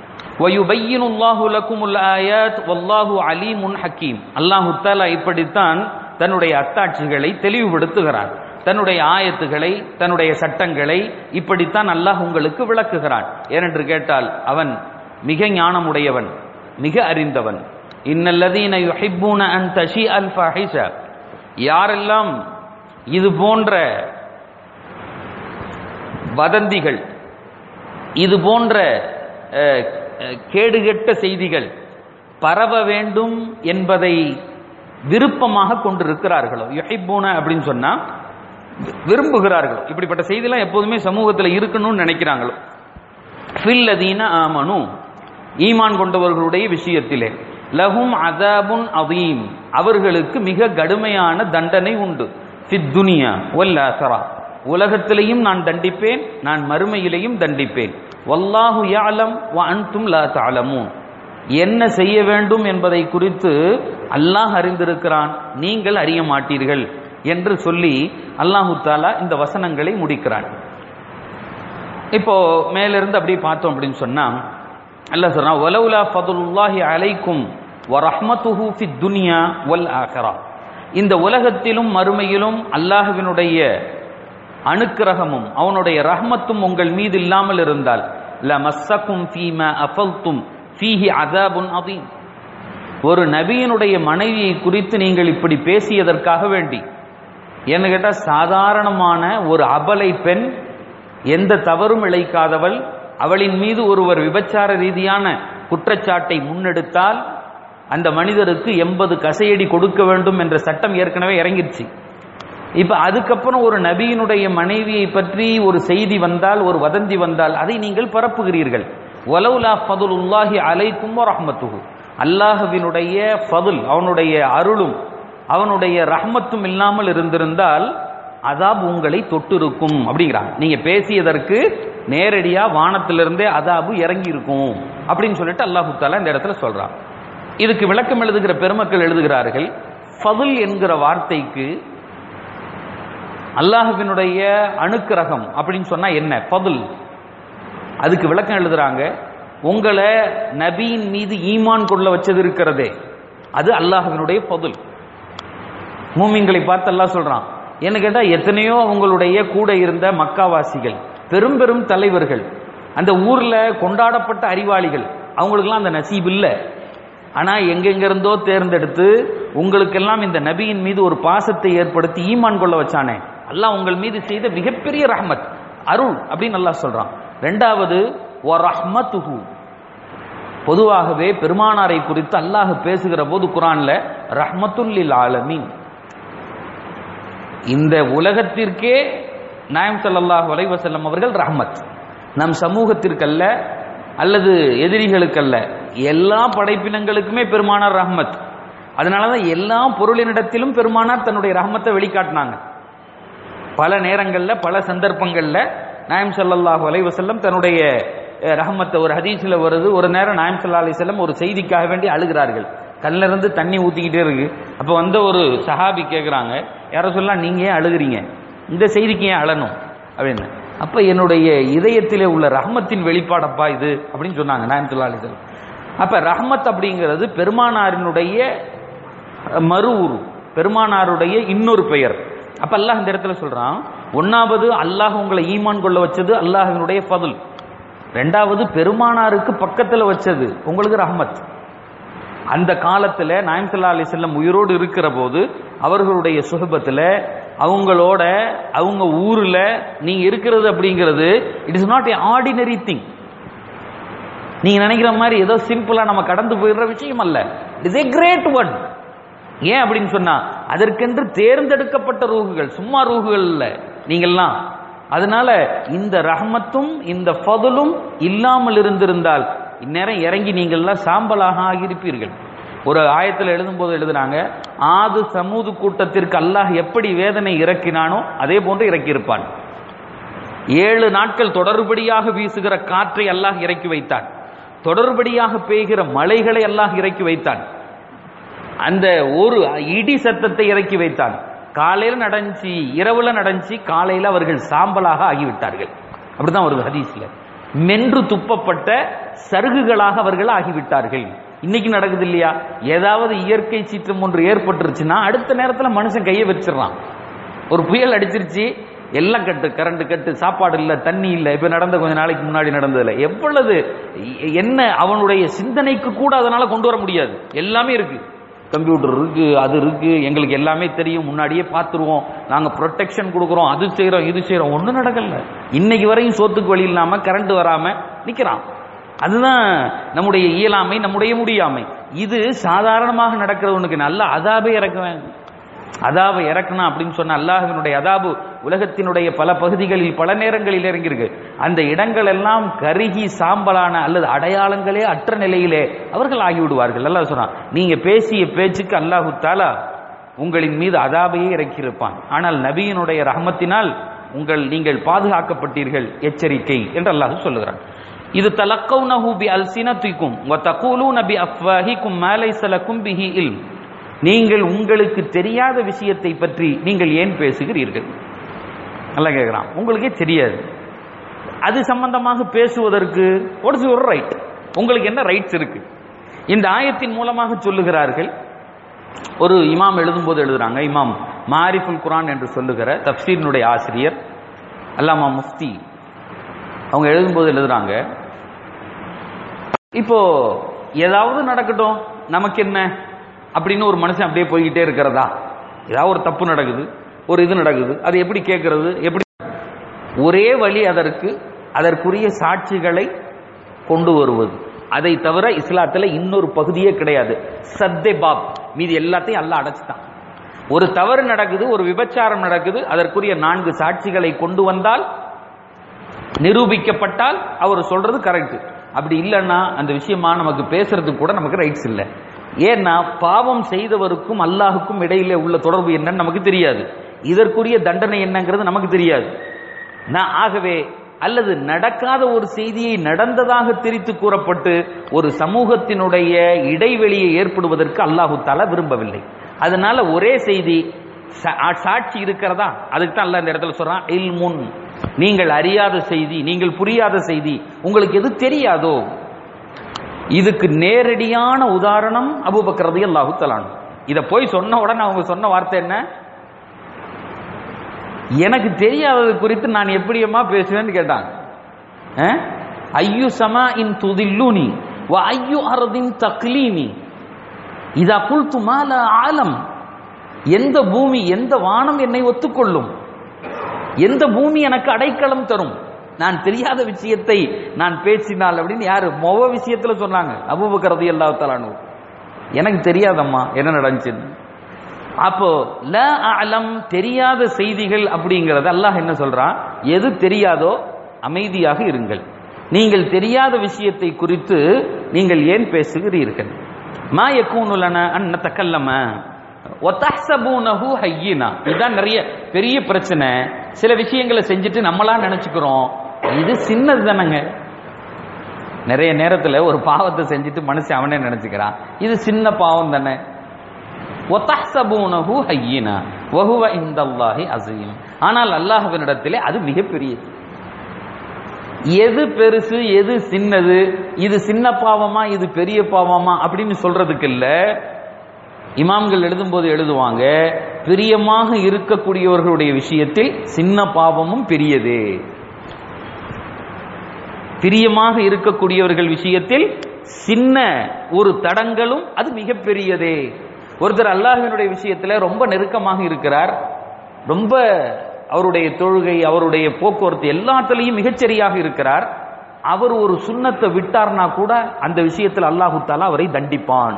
அல்லாஹு தாலா இப்படித்தான் தன்னுடைய அத்தாட்சிகளை தெளிவுபடுத்துகிறான் தன்னுடைய ஆயத்துகளை தன்னுடைய சட்டங்களை இப்படித்தான் அல்லாஹ் உங்களுக்கு விளக்குகிறான் ஏனென்று கேட்டால் அவன் மிக ஞானமுடையவன் மிக அறிந்தவன் இன்னல்லதீன யுஹிப்பூன அன் தஷி அல் ஃபஹிஷ யாரெல்லாம் இது போன்ற வதந்திகள் இது போன்ற கேடுகெட்ட செய்திகள் பரவ வேண்டும் என்பதை விருப்பமாக கொண்டிருக்கிறார்களோ யுஹிப்பூன அப்படின்னு சொன்னா விரும்புகிறார்களோ இப்படிப்பட்ட செய்திலாம் எப்போதுமே சமூகத்தில் இருக்கணும்னு நினைக்கிறாங்களோ ஃபில்லதீன ஆமனு ஈமான் கொண்டவர்களுடைய விஷயத்திலே லஹும் அதாபுன் அதீம் அவர்களுக்கு மிக கடுமையான தண்டனை உண்டு ஃபித் துனியா ஒல் ஆசரா உலகத்திலையும் நான் தண்டிப்பேன் நான் மறுமையிலையும் தண்டிப்பேன் வல்லாஹு யாலம் வ அன்தும் லா தாலமூன் என்ன செய்ய வேண்டும் என்பதை குறித்து அல்லாஹ் அறிந்திருக்கிறான் நீங்கள் அறிய மாட்டீர்கள் என்று சொல்லி அல்லாஹு தாலா இந்த வசனங்களை முடிக்கிறான் இப்போ மேலிருந்து அப்படியே பார்த்தோம் அப்படின்னு சொன்னா அல்லாஹ் சொல்றான் வலவுலா ஃபதுல்லாஹி அலைக்கும் வரஹ்மத்துஹு ஃபித் துனியா வல் ஆഖിറா இந்த உலகத்திலும் மறுமையிலும் அல்லாஹ்வினுடைய அனுக்கிரகமும் அவனுடைய ரஹ்மத்தும் உங்கள் மீது இல்லாமல் இருந்தால் லமஸ்ஸக்கும் ஃபீமா அஃபல்தும் ஃபீஹி அதாபுன் அதீம் ஒரு நபியினுடைய மனைவியை குறித்து நீங்கள் இப்படி பேசியதற்காக வேண்டி என்ன கேட்டால் சாதாரணமான ஒரு அபலை பெண் எந்த தவறும் இழைக்காதவள் அவளின் மீது ஒருவர் விபச்சார ரீதியான குற்றச்சாட்டை முன்னெடுத்தால் அந்த மனிதருக்கு எண்பது கசையடி கொடுக்க வேண்டும் என்ற சட்டம் ஏற்கனவே இறங்கிருச்சு இப்ப அதுக்கப்புறம் ஒரு நபியினுடைய மனைவியை பற்றி ஒரு செய்தி வந்தால் ஒரு வதந்தி வந்தால் அதை நீங்கள் பரப்புகிறீர்கள் ஒலவுலா ஃபதுலுல்லாஹி அலைக்கும் ரஹ்மத்துஹு அல்லாஹுவினுடைய ஃபதுல் அவனுடைய அருளும் அவனுடைய ரஹ்மத்தும் இல்லாமல் இருந்திருந்தால் அதாப் உங்களை தொட்டிருக்கும் அப்படிங்கிறாங்க நீங்க பேசியதற்கு நேரடியா வானத்திலிருந்தே அதாபு இறங்கி இருக்கும் அப்படின்னு சொல்லிட்டு அல்லாஹு தாலா இந்த இடத்துல சொல்றான் இதுக்கு விளக்கம் எழுதுகிற பெருமக்கள் எழுதுகிறார்கள் ஃபதுல் என்கிற வார்த்தைக்கு அல்லாஹுவினுடைய அணுக்கிரகம் அப்படின்னு சொன்னா என்ன ஃபதுல் அதுக்கு விளக்கம் எழுதுறாங்க உங்களை நபியின் மீது ஈமான் கொள்ள வச்சது இருக்கிறதே அது அல்லாஹுவினுடைய ஃபதுல் மூமின்களை பார்த்து அல்லாஹ் சொல்றான் என்ன கேட்டா எத்தனையோ அவங்களுடைய கூட இருந்த மக்காவாசிகள் பெரும் பெரும் தலைவர்கள் அந்த ஊர்ல கொண்டாடப்பட்ட அறிவாளிகள் அவங்களுக்கெல்லாம் அந்த நசீப் இல்லை ஆனா எங்கெங்க இருந்தோ தேர்ந்தெடுத்து உங்களுக்கெல்லாம் இந்த நபியின் மீது ஒரு பாசத்தை ஏற்படுத்தி ஈமான் கொள்ள வச்சானே அல்லாஹ் உங்கள் மீது செய்த மிகப்பெரிய ரஹ்மத் அருள் அப்படின்னு அல்லாஹ் சொல்றான் ரெண்டாவது ரஹ்மத்துஹு பொதுவாகவே பெருமானாரை குறித்து அல்லாஹ் பேசுகிற போது குரான்ல ரஹ்மத்துல்லில் ஆலமீன் இந்த உலகத்திற்கே நாயம் ஸல்லல்லாஹு அலைஹி வஸல்லம் அவர்கள் ரஹ்மத் நம் சமூகத்திற்கல்ல அல்லது எதிரிகளுக்கல்ல எல்லா படைப்பினங்களுக்குமே பெருமானார் ரஹ்மத் அதனாலதான் எல்லா பொருளினிடத்திலும் பெருமானார் தன்னுடைய ரஹ்மத்தை வெளிக்காட்டினாங்க பல நேரங்கள்ல பல சந்தர்ப்பங்கள்ல நாயம் ஸல்லல்லாஹு அலைஹி வஸல்லம் தன்னுடைய அஹ், ரஹ்மத்தை ஒரு ஹதீஸ்ல வருது ஒரு நேரம் நாயம் ஸல்லல்லாஹு அலைஹி வஸல்லம் ஒரு செய்திக்காக வேண்டி அழுகிறார்கள் கண்ணில இருந்து தண்ணி ஊத்திக்கிட்டே இருக்கு அப்ப வந்த ஒரு சஹாபி கேக்குறாங்க யாரோ சொல்லலாம் நீங்க ஏன் அழுகிறீங்க இந்த செய்திக்கு ஏன் அழணும் அப்படின்னு அப்ப என்னுடைய இதயத்திலே உள்ள ரஹ்மத்தின் வெளிப்பாடப்பா இது அப்படின்னு சொன்னாங்க நாயம் ஸல்லல்லாஹு அலைஹி வஸல்லம் அப்ப ரஹ்மத் அப்படிங்கிறது பெருமானாரினுடைய மறு உரு பெருமானாருடைய இன்னொரு பெயர் அப்ப அல்லாஹ் இந்த இடத்துல சொல்றான் ஒன்னாவது அல்லாஹ் உங்களை ஈமான் கொள்ள வச்சது அல்லாஹினுடைய ஃபதுல் ரெண்டாவது பெருமானாருக்கு பக்கத்துல வச்சது உங்களுக்கு ரஹ்மத் அந்த காலத்துல நாயம் சல்லா அலி செல்லம் உயிரோடு இருக்கிற போது அவர்களுடைய சுகபத்துல அவங்களோட அவங்க ஊர்ல நீங்க இருக்கிறது அப்படிங்கிறது it is not a ordinary thing நீங்க நினைக்கிற மாதிரி ஏதோ சிம்பிளா நம்ம கடந்து போயிடுற விஷயம் அல்ல it is a great one ஏன் அப்படின்னு சொன்னா அதற்கென்று தேர்ந்தெடுக்கப்பட்ட ரூகுகள் சும்மா ரூகுகள் இல்ல நீங்கள்லாம் அதனால இந்த ரஹமத்தும் இந்த ஃபதுலும் இல்லாமல் இருந்திருந்தால் இந்நேரம் இறங்கி நீங்கள்லாம் சாம்பலாக ஆகியிருப்பீர்கள் ஒரு ஆயத்தில் எழுதும்போது எழுதுனாங்க ஆது சமூது கூட்டத்திற்கு அல்லாஹ் எப்படி வேதனை இறக்கினானோ அதே போன்று இறக்கியிருப்பான் ஏழு நாட்கள் தொடர்படியாக வீசுகிற காற்றை அல்லாஹ் இறக்கி வைத்தான் தொடர்படியாக பெய்கிற மலைகளை அல்லாஹ் இறக்கி வைத்தான் அந்த ஒரு இடி சத்தத்தை இறக்கி வைத்தான் காலையில நடந்துச்சு இரவுல நடந்துச்சு காலையில அவர்கள் சாம்பலாக ஆகிவிட்டார்கள் அப்படிதான் ஒரு ஹதீஸ்ல மென்று துப்பப்பட்ட சருகுகளாக அவர்கள் ஆகிவிட்டார்கள் இன்னைக்கு நடக்குது இல்லையா ஏதாவது இயற்கை சீற்றம் ஒன்று ஏற்பட்டுருச்சுன்னா அடுத்த நேரத்தில் மனுஷன் கையை வச்சிடறான் ஒரு புயல் அடிச்சிருச்சு எல்லாம் கட்டு கரண்ட் கட்டு சாப்பாடு இல்லை தண்ணி இல்லை இப்ப நடந்த கொஞ்ச நாளைக்கு முன்னாடி நடந்ததுல எவ்வளவு என்ன அவனுடைய சிந்தனைக்கு கூட அதனால கொண்டு வர முடியாது எல்லாமே இருக்கு கம்ப்யூட்டர் இருக்கு அது இருக்கு எங்களுக்கு எல்லாமே தெரியும் முன்னாடியே பார்த்துருவோம் நாங்க ப்ரொடெக்ஷன் கொடுக்குறோம் அது செய்யறோம் இது செய்யறோம் ஒன்றும் நடக்கல இன்னைக்கு வரையும் சோத்துக்கு வழி இல்லாம கரண்ட் வராம நிக்கிறான் அதுதான் நம்முடைய இயலாமை நம்முடைய முடியாமை இது சாதாரணமாக நடக்கிறவனுக்கு நல்ல அதாபே இறக்குவேன் அதாபை இறக்கணும் அப்படின்னு சொன்ன அல்லாஹினுடைய அதாபு உலகத்தினுடைய பல பகுதிகளில் பல நேரங்களில் இறங்கியிருக்கு அந்த இடங்கள் எல்லாம் கருகி சாம்பலான அல்லது அடையாளங்களே அற்ற நிலையிலே அவர்கள் ஆகிவிடுவார்கள் அல்லாஹ் சொன்னான் நீங்க பேசிய பேச்சுக்கு அல்லாஹு தாலா உங்களின் மீது அதாபையே இறக்கியிருப்பான் ஆனால் நபியினுடைய ரஹமத்தினால் உங்கள் நீங்கள் பாதுகாக்கப்பட்டீர்கள் எச்சரிக்கை என்று அல்லாஹ் சொல்லுகிறான் இது தலக்கவுனஹு பி அல்சினத்திக்கும் வ தகூலூன பி அஃப்வாஹிக்கும் மா லைஸ லக்கும் பிஹி இல்ம் நீங்கள் உங்களுக்கு தெரியாத விஷயத்தை பற்றி நீங்கள் ஏன் பேசுகிறீர்கள் நல்லா கேட்கிறான் உங்களுக்கே தெரியாது அது சம்பந்தமாக பேசுவதற்கு ஒரு ஒரு ரைட் உங்களுக்கு என்ன ரைட்ஸ் இருக்கு இந்த ஆயத்தின் மூலமாக சொல்லுகிறார்கள் ஒரு இமாம் எழுதும்போது எழுதுறாங்க இமாம் மாரிஃபுல் குரான் என்று சொல்லுகிற தப்சீரினுடைய ஆசிரியர் அல்லாமா முஃப்தி அவங்க எழுதும்போது எழுதுறாங்க இப்போ ஏதாவது நடக்கட்டும் நமக்கு என்ன அப்படின்னு ஒரு மனுஷன் அப்படியே போய்கிட்டே இருக்கிறதா ஏதாவது ஒரு தப்பு நடக்குது ஒரு இது நடக்குது அது எப்படி கேட்கறது எப்படி ஒரே வழி அதற்கு அதற்குரிய சாட்சிகளை கொண்டு வருவது அதை தவிர இஸ்லாத்துல இன்னொரு பகுதியே கிடையாது சத்தே பாப் மீதி எல்லாத்தையும் அல்ல அடைச்சிட்டான் ஒரு தவறு நடக்குது ஒரு விபச்சாரம் நடக்குது அதற்குரிய நான்கு சாட்சிகளை கொண்டு வந்தால் நிரூபிக்கப்பட்டால் அவர் சொல்றது கரெக்ட் அப்படி இல்லைன்னா அந்த விஷயமா நமக்கு பேசுறதுக்கு கூட நமக்கு ரைட்ஸ் இல்லை ஏன்னா பாவம் செய்தவருக்கும் அல்லாஹுக்கும் இடையிலே உள்ள தொடர்பு என்னன்னு நமக்கு தெரியாது இதற்குரிய தண்டனை என்னங்கிறது நமக்கு தெரியாது நான் ஆகவே அல்லது நடக்காத ஒரு செய்தியை நடந்ததாக திரித்து கூறப்பட்டு ஒரு சமூகத்தினுடைய இடைவெளியை ஏற்படுவதற்கு அல்லாஹு தாலா விரும்பவில்லை அதனால ஒரே செய்தி சாட்சி இருக்கிறதா அதுக்கு தான் அல்ல இந்த இடத்துல சொல்றான் இல் முன் நீங்கள் அறியாத செய்தி நீங்கள் புரியாத செய்தி உங்களுக்கு எது தெரியாதோ இதுக்கு நேரடியான உதாரணம் அபுபக்கரது அல்லாஹு தலான் இதை போய் சொன்ன உடனே அவங்க சொன்ன வார்த்தை என்ன எனக்கு தெரியாதது குறித்து நான் எப்படியம்மா பேசுவேன்னு கேட்டாங்க ஐயு சமா இன் துதில்லுனி வ ஐயு அரதின் தக்லீனி இதா புல்து மால ஆலம் எந்த பூமி எந்த வானம் என்னை ஒத்துக்கொள்ளும் எந்த பூமி எனக்கு அடைக்கலம் தரும் நான் தெரியாத விஷயத்தை நான் பேசினால் அப்படின்னு யாரு மொவ விஷயத்துல சொன்னாங்க அபுபக்கரது எல்லா தலானு எனக்கு தெரியாதம்மா என்ன நடந்துச்சுன்னு அப்போ ல அலம் தெரியாத செய்திகள் அப்படிங்கறது அல்லாஹ் என்ன சொல்றான் எது தெரியாதோ அமைதியாக இருங்கள் நீங்கள் தெரியாத விஷயத்தை குறித்து நீங்கள் ஏன் பேசுகிறீர்கள் மா யக்கூனுலன அன்ன தக்கல்லம ஒத்தஹ்சபூனஹு ஹய்யினா இதுதான் நிறைய பெரிய பிரச்சனை சில விஷயங்களை செஞ்சுட்டு நம்மளா நினைச்சுக்கிறோம் இது சின்னது தானங்க நிறைய நேரத்துல ஒரு பாவத்தை செஞ்சுட்டு மனுஷன் அவனே நினைச்சுக்கிறான் இது சின்ன பாவம் தானே ஒத்தஹ்சபூனஹு ஹய்யினா வஹுவ இந்தல்லாஹி அஸீம் ஆனால் அல்லாஹ்வினிடத்திலே அது மிகப்பெரியது எது பெருசு எது சின்னது இது சின்ன பாவமா இது பெரிய பாவமா அப்படின்னு சொல்றதுக்கு இல்ல இமாம்கள் எழுதும்போது எழுதுவாங்க பிரியமாக இருக்கக்கூடியவர்களுடைய விஷயத்தில் சின்ன பாவமும் பெரியதே பிரியமாக இருக்கக்கூடியவர்கள் விஷயத்தில் சின்ன ஒரு தடங்களும் அது மிகப்பெரியதே ஒருத்தர் அல்லாஹினுடைய விஷயத்துல ரொம்ப நெருக்கமாக இருக்கிறார் ரொம்ப அவருடைய தொழுகை அவருடைய போக்குவரத்து எல்லாத்துலேயும் மிகச்சரியாக இருக்கிறார் அவர் ஒரு சுண்ணத்தை விட்டார்னா கூட அந்த விஷயத்தில் அல்லாஹு தாலா அவரை தண்டிப்பான்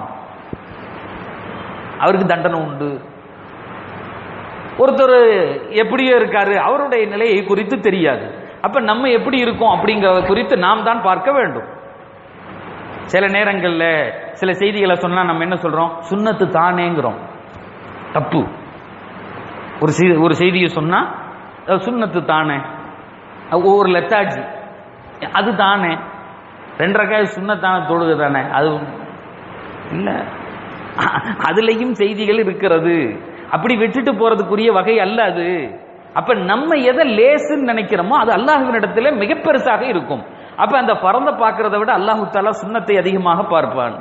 அவருக்கு தண்டனை உண்டு ஒருத்தர் எப்படியோ இருக்காரு அவருடைய நிலையை குறித்து தெரியாது அப்ப நம்ம எப்படி இருக்கோம் அப்படிங்கறத குறித்து நாம் தான் பார்க்க வேண்டும் சில நேரங்கள்ல சில செய்திகளை சொன்னா நம்ம என்ன சொல்றோம் சுண்ணத்து தானேங்கிறோம் தப்பு ஒரு செய்- ஒரு செய்தியை சொன்னா அது சுண்ணத்து தானே அது ஒவ்வொரு லெத்தாஜி அது தானே ரெண்டரை காய் சுண்ணத்தான தொழுகை தானே அது இல்ல அதுலயும் செய்திகள் இருக்கிறது அப்படி விட்டுட்டு போறதுக்குரிய வகை அல்ல அது அப்ப நம்ம எதை லேசுன்னு நினைக்கிறோமோ அது அல்லாஹுவின் இடத்துல மிக பெருசாக இருக்கும் அப்ப அந்த பறந்த பார்க்கறத விட அல்லாஹு தாலா சுண்ணத்தை அதிகமாக பார்ப்பான்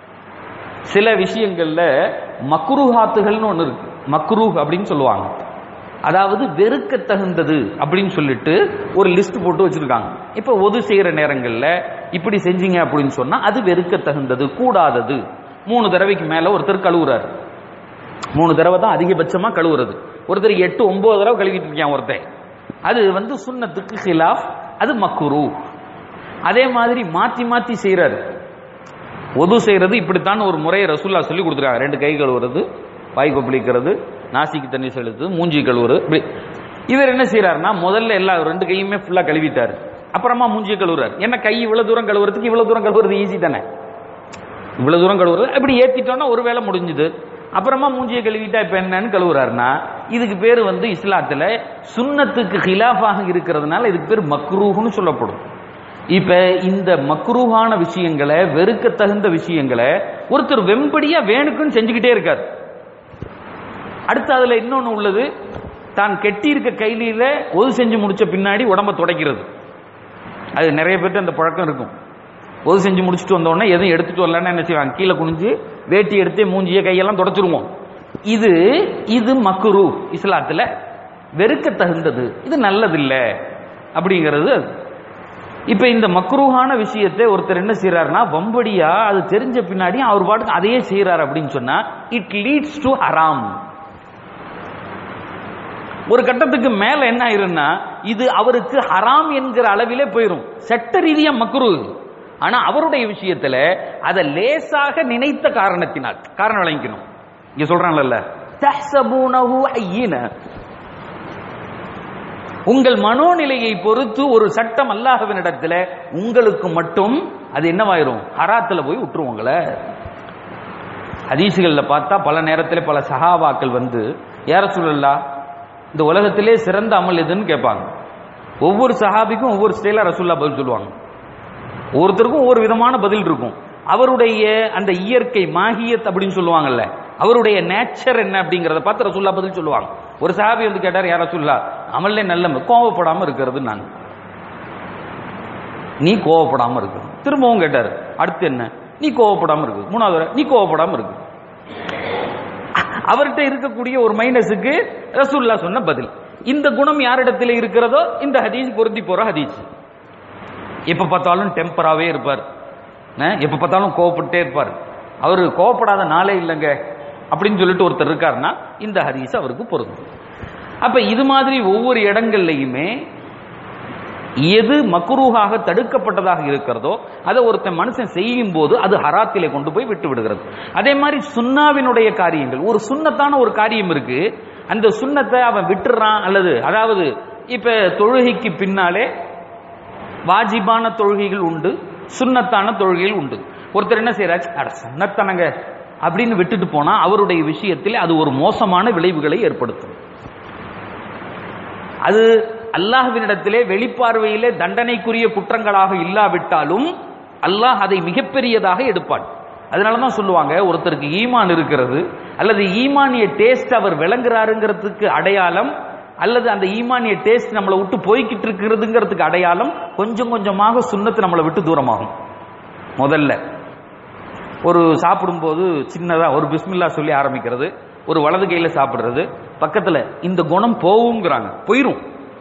சில விஷயங்கள்ல மக்ரூஹாத்துகள்னு ஒண்ணு இருக்கு மக்ரூஹ் அப்படின்னு சொல்லுவாங்க அதாவது வெறுக்க தகுந்தது அப்படின்னு சொல்லிட்டு ஒரு லிஸ்ட் போட்டு வச்சிருக்காங்க இப்ப ஒது செய்யற நேரங்கள்ல இப்படி செஞ்சீங்க அப்படின்னு சொன்னா அது வெறுக்க தகுந்தது கூடாதது மூணு தடவைக்கு மேல ஒருத்தர் கழுவுறாரு மூணு தடவை தான் அதிகபட்சமா கழுவுறது ஒருத்தர் எட்டு ஒன்பது தடவை கழுவிட்டு இருக்கான் ஒருத்தன் அது வந்து சுண்ணத்துக்கு ஹிலாஃப் அது மக்குரு அதே மாதிரி மாத்தி மாத்தி செய்யறாரு ஒது செய்யறது இப்படித்தான் ஒரு முறையை ரசூல்லா சொல்லி கொடுத்துருக்காங்க ரெண்டு கை கழுவுறது வாய் கொப்பளிக்கிறது நாசிக்கு தண்ணி செலுத்து மூஞ்சி கழுவுறது இப்படி இவர் என்ன செய்யறாருன்னா முதல்ல எல்லா ரெண்டு கையுமே ஃபுல்லா கழுவிட்டாரு அப்புறமா மூஞ்சி கழுவுறாரு என்ன கை இவ்வளவு தூரம் கழுவுறதுக்கு இவ்வளவு தூரம் கழுவுறது ஈஸி தானே இவ்வளவு தூரம் கழுவுறது அப்படி ஏத்திட்டோம்னா ஒரு வேலை முடிஞ்சுது அப்புறமா மூஞ்சியை கழுவிட்டா இப்ப என்னன்னு கழுவுறாருன்னா இதுக்கு பேர் வந்து இஸ்லாத்துல சுன்னத்துக்கு ஹிலாஃபாக இருக்கிறதுனால இதுக்கு பேர் மக்ரூஹ்னு சொல்லப்படும் இப்ப இந்த மக்ரூஹான விஷயங்களை வெறுக்க தகுந்த விஷயங்களை ஒருத்தர் வெம்படியா வேணுக்குன்னு செஞ்சுக்கிட்டே இருக்காரு அடுத்து அதுல இன்னொன்னு உள்ளது தான் கெட்டி இருக்க கைலியில ஒது செஞ்சு முடிச்ச பின்னாடி உடம்ப துடைக்கிறது அது நிறைய பேர்ட்ட அந்த பழக்கம் இருக்கும் ஒது செஞ்சு முடிச்சுட்டு வந்த உடனே எதுவும் எடுத்துட்டு வரலன்னு என்ன செய்வாங்க கீழே குனிஞ்சு வேட்டி எடுத்து மூஞ்சிய கையெல்லாம் தொடச்சிருவோம் இது இது மக்குரு இஸ்லாத்துல வெறுக்க தகுந்தது இது நல்லதில்ல அப்படிங்கிறது அது. இப்ப இந்த மக்ரூஹான விஷயத்தை ஒருத்தர் என்ன செய்யறாருன்னா வம்படியா அது தெரிஞ்ச பின்னாடி அவர் பாட்டுக்கு அதையே செய்யறாரு அப்படின்னு சொன்னா இட் லீட்ஸ் டு ஹராம் ஒரு கட்டத்துக்கு மேல என்ன ஆயிரும்னா இது அவருக்கு ஹராம் என்கிற அளவிலே போயிரும் சட்ட ரீதியா மக்ரு ஆனா அவருடைய விஷயத்துல அதை லேசாக நினைத்த காரணத்தினால் காரணம் விளங்கிக்கணும் இங்க சொல்றாங்கல்ல தஹ்சபூனஹு ஐயின உங்கள் மனோநிலையை பொறுத்து ஒரு சட்டம் அல்லாஹ்வினிடத்துல உங்களுக்கு மட்டும் அது என்னவாயிரும் ஹராத்துல போய் விட்டுரும் உங்களை ஹதீசுகள்ல பார்த்தா பல நேரத்தில் பல சஹாபாக்கள் வந்து யார சொல்லலா இந்த உலகத்திலே சிறந்த அமல் எதுன்னு கேட்பாங்க ஒவ்வொரு சஹாபிக்கும் ஒவ்வொரு ஸ்டைலா ரசூல்லா பதில் சொல்லுவாங்க ஒவ்வொருத்தருக்கும் ஒவ்வொரு விதமான பதில் இருக்கும் அவருடைய அந்த இயற்கை மாகியத் அப்படின்னு சொல்லுவாங்கல்ல அவருடைய நேச்சர் என்ன அப்படிங்கறத பார்த்து ரசூல்லா பதில் சொல்லுவாங்க ஒரு சஹாபி வந்து கேட்டார் யார் ரசூல்லா அமல்ல நல்ல கோவப்படாம இருக்கிறது நான் நீ கோவப்படாம இருக்கு திரும்பவும் கேட்டார் அடுத்து என்ன நீ கோவப்படாம இருக்கு மூணாவது தடவை, நீ கோவப்படாம இருக்கு அவர்கிட்ட இருக்கக்கூடிய ஒரு மைனஸுக்கு ரசூல்லா சொன்ன பதில் இந்த குணம் யாரிடத்தில் இருக்கிறதோ இந்த ஹதீஸ் பொருந்தி போற ஹதீஸ் எப்ப பார்த்தாலும் டெம்பராவே இருப்பார் அஹ், எப்ப பார்த்தாலும் கோவப்பட்டே இருப்பார் அவர் கோவப்படாத நாளே இல்லைங்க அப்படின்னு சொல்லிட்டு ஒருத்தர் இருக்காருன்னா இந்த ஹதீஸ் அவருக்கு பொருந்தும் அப்ப இது மாதிரி ஒவ்வொரு இடங்கள்லையுமே எது மக்ரூஹாக தடுக்கப்பட்டதாக இருக்கிறதோ அதை ஒருத்தன் மனுஷன் செய்யும் போது அது ஹராத்திலே கொண்டு போய் விட்டு விடுகிறது அதே மாதிரி சுன்னாவினுடைய காரியங்கள் ஒரு சுன்னத்தான ஒரு காரியம் இருக்கு அந்த சுன்னத்தை அவன் விட்டுறான் அல்லது அதாவது இப்ப தொழுகைக்கு பின்னாலே வாஜிபான தொழுகைகள் உண்டு சுன்னத்தான தொழுகைகள் உண்டு ஒருத்தர் என்ன செய்யறாரு அட சுன்னத்தானங்க அப்படின்னு விட்டுட்டு போனா அவருடைய விஷயத்தில் அது ஒரு மோசமான விளைவுகளை ஏற்படுத்தும் அது அல்லாஹ்வினிடத்திலே வெளிப்பார்வையிலே தண்டனைக்குரிய குற்றங்களாக இல்லாவிட்டாலும் அல்லாஹ் அதை மிகப்பெரியதாக எடுப்பான் அதனால தான் சொல்லுவாங்க ஒருத்தருக்கு ஈமான் இருக்கிறது அல்லது ஈமானிய டேஸ்ட் அவர் விளங்குறாருங்கிறதுக்கு அடையாளம் அல்லது அந்த ஈமானிய டேஸ்ட் நம்மளை விட்டு போய்கிட்டு இருக்கிறதுங்கிறதுக்கு அடையாளம் கொஞ்சம் கொஞ்சமாக சுண்ணத்து நம்மளை விட்டு தூரமாகும் முதல்ல ஒரு சாப்பிடும்போது சின்னதா ஒரு பிஸ்மில்லா சொல்லி ஆரம்பிக்கிறது ஒரு வலது கையில சாப்பிடுறது பக்கத்துல இந்த குணம் போகுங்கிறாங்க போயிரும்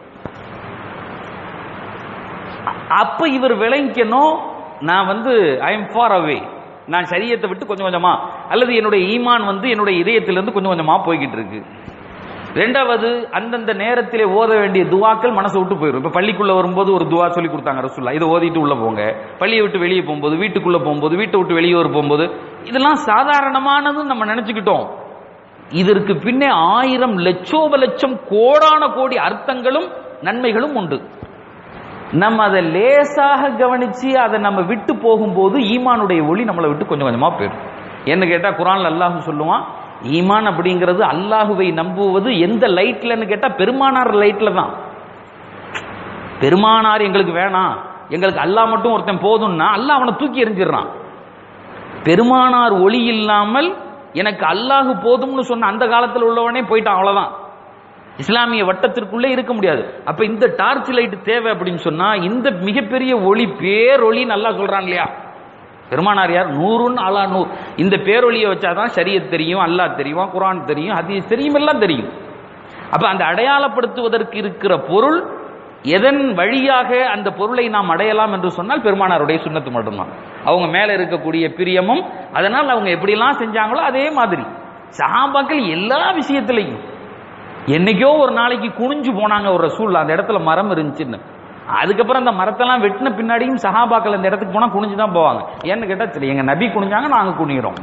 அப்ப இவர் விளங்கிக்கணும் நான் வந்து ஐ எம் ஃபார் அவே நான் சரியத்தை விட்டு கொஞ்சம் கொஞ்சமா அல்லது என்னுடைய ஈமான் வந்து என்னுடைய இதயத்திலிருந்து கொஞ்சம் கொஞ்சமா போய்கிட்டு இருக்கு ரெண்டாவது அந்தந்த நேரத்திலே ஓத வேண்டிய துவாக்கள் மனசை விட்டு போயிடும் இப்ப பள்ளிக்குள்ள வரும்போது ஒரு துவா சொல்லி கொடுத்தாங்க ரசூல்லா இதை ஓதிட்டு உள்ள போங்க பள்ளியை விட்டு வெளியே போகும்போது வீட்டுக்குள்ள போகும்போது வீட்டை விட்டு வெளியே வர போகும்போது இதெல்லாம் சாதாரணமானதுன்னு நம்ம நினைச்சுக்கிட்டோம் இதற்கு பின்னே ஆயிரம் லட்சோப லட்சம் கோடான கோடி அர்த்தங்களும் நன்மைகளும் உண்டு நம்ம அதை லேசாக கவனிச்சு அதை நம்ம விட்டு போகும்போது ஈமானுடைய ஒளி நம்மளை விட்டு கொஞ்சம் கொஞ்சமா போயிடும் என்ன கேட்டா குரான்ல அல்லாஹ் சொல்லுவான் ஈமான் அப்படிங்கிறது அல்லாஹுவை நம்புவது எந்த லைட்லன்னு கேட்டா பெருமானார் லைட்ல தான் பெருமானார் எங்களுக்கு வேணாம் எங்களுக்கு அல்லாஹ் மட்டும் ஒருத்தன் போதும்னா அல்லாஹ் அவனை தூக்கி எறிஞ்சிடுறான் பெருமானார் ஒளி இல்லாமல் எனக்கு அல்லாஹ் போதும்னு சொன்ன அந்த காலத்தில் உள்ளவனே போயிட்டான் அவ்வளவுதான் இஸ்லாமிய வட்டத்திற்குள்ளே இருக்க முடியாது அப்ப இந்த டார்ச் லைட் தேவை அப்படின்னு சொன்னா இந்த மிகப்பெரிய ஒளி பேரொளி நல்லா சொல்றான் இல்லையா பெருமானார் யார் நூறுன்னு அலா நூறு இந்த பேரொளியை வச்சாதான் ஷரியத் தெரியும் அல்லாஹ் தெரியும் குரான் தெரியும் ஹதீஸ் தெரியும் எல்லாம் தெரியும் அப்ப அந்த அடையாளப்படுத்துவதற்கு இருக்கிற பொருள் எதன் வழியாக அந்த பொருளை நாம் அடையலாம் என்று சொன்னால் பெருமானாருடைய சுண்ணத்து மட்டும்தான் அவங்க மேல இருக்கக்கூடிய பிரியமும் அதனால் அவங்க எப்படிலாம் செஞ்சாங்களோ அதே மாதிரி சஹாபாக்கள் எல்லா விஷயத்திலையும் என்னைக்கோ ஒரு நாளைக்கு குனிஞ்சு போனாங்க ஒரு ரசூல் அந்த இடத்துல மரம் இருந்துச்சுன்னு அதுக்கப்புறம் அந்த மரத்தெல்லாம் வெட்டின பின்னாடியும் சஹாபாக்கள் அந்த இடத்துக்கு போனா குனிஞ்சு தான் போவாங்க ஏன்னு கேட்டா சரி எங்க நபி குனிஞ்சாங்க நாங்க குனிகிறோம்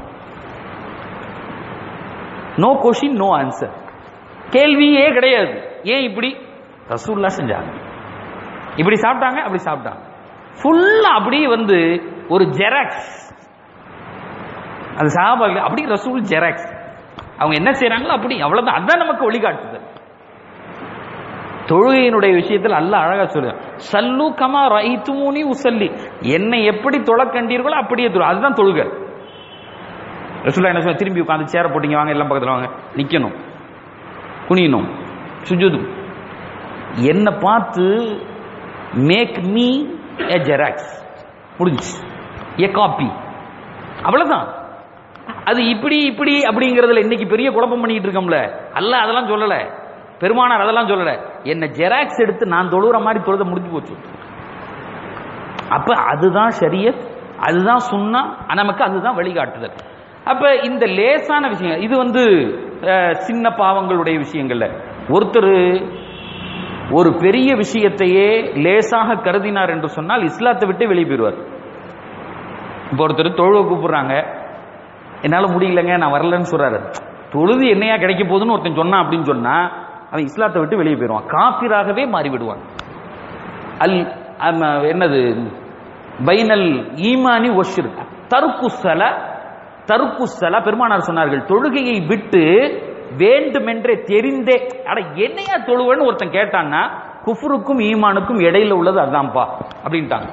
நோ கொஷின் நோ ஆன்சர் கேள்வியே கிடையாது ஏன் இப்படி ரசூல்லா செஞ்சாங்க இப்படி சாப்பிட்டாங்க அப்படி சாப்பிட்டாங்க ஃபுல்லா அப்படியே வந்து ஒரு ஜெராக்ஸ் அது சஹாபாக்கள் அப்படி ரசூல் ஜெராக்ஸ் அவங்க என்ன செய்றாங்களோ அப்படி அவ்வளவுதான் அதான் நமக்கு வழிகாட்டுதல் தொழுகையினுடைய விஷயத்தில் அல்லாஹ் அழகா சொல்லுங்க சல்லு கமா ரைத்துமூனி உசல்லி என்னை எப்படி தொழ கண்டீர்களோ அப்படியே தொழு அதுதான் தொழுகை ரசூல்லா என்ன சொல்ல திரும்பி உட்காந்து சேர போட்டீங்க வாங்க எல்லாம் பக்கத்துல வாங்க நிக்கணும் குனியணும் சுஜுது என்னை பார்த்து மேக் மீ எ ஜெராக்ஸ் முடிஞ்சு எ காப்பி அவ்வளவுதான் அது இப்படி இப்படி அப்படிங்கறதுல இன்னைக்கு பெரிய குழப்பம் பண்ணிட்டு இருக்கோம்ல அல்ல அதெல்லாம் சொல்லல பெருமானார் அதெல்லாம் சொல்லல என்ன ஜெராக்ஸ் எடுத்து நான் தொழுற மாதிரி தொழுத முடிஞ்சு போச்சு அப்ப அதுதான் ஷரியத் அதுதான் சுன்னா நமக்கு அதுதான் வழிகாட்டுதல் அப்ப இந்த லேசான விஷயம் இது வந்து அஹ், சின்ன பாவங்களுடைய விஷயங்கள்ல ஒருத்தர் ஒரு பெரிய விஷயத்தையே லேசாக கருதினார் என்று சொன்னால் இஸ்லாத்தை விட்டு வெளியே போயிடுவார் இப்போ ஒருத்தர் தொழுவ கூப்பிடுறாங்க என்னால முடியலங்க நான் வரலன்னு சொல்றாரு தொழுது என்னையா கிடைக்க போகுதுன்னு ஒருத்தன் சொன்னான் அப்படின்னு சொன்னா அவன் இஸ்லாத்தை விட்டு வெளியே போயிடுவான் காபிராகவே மாறி விடுவான் அல் அம்ம, என்னது பைனல் ஈமானி ஒஷிர் தருக்குசல தருக்குசல பெருமானார் சொன்னார்கள் தொழுகையை விட்டு வேண்டுமென்றே தெரிந்தே அட என்னையா தொழுவன்னு ஒருத்தன் கேட்டான்னா குஃப்ருக்கும் ஈமானுக்கும் இடையில உள்ளது அதான்ப்பா அப்படின்ட்டாங்க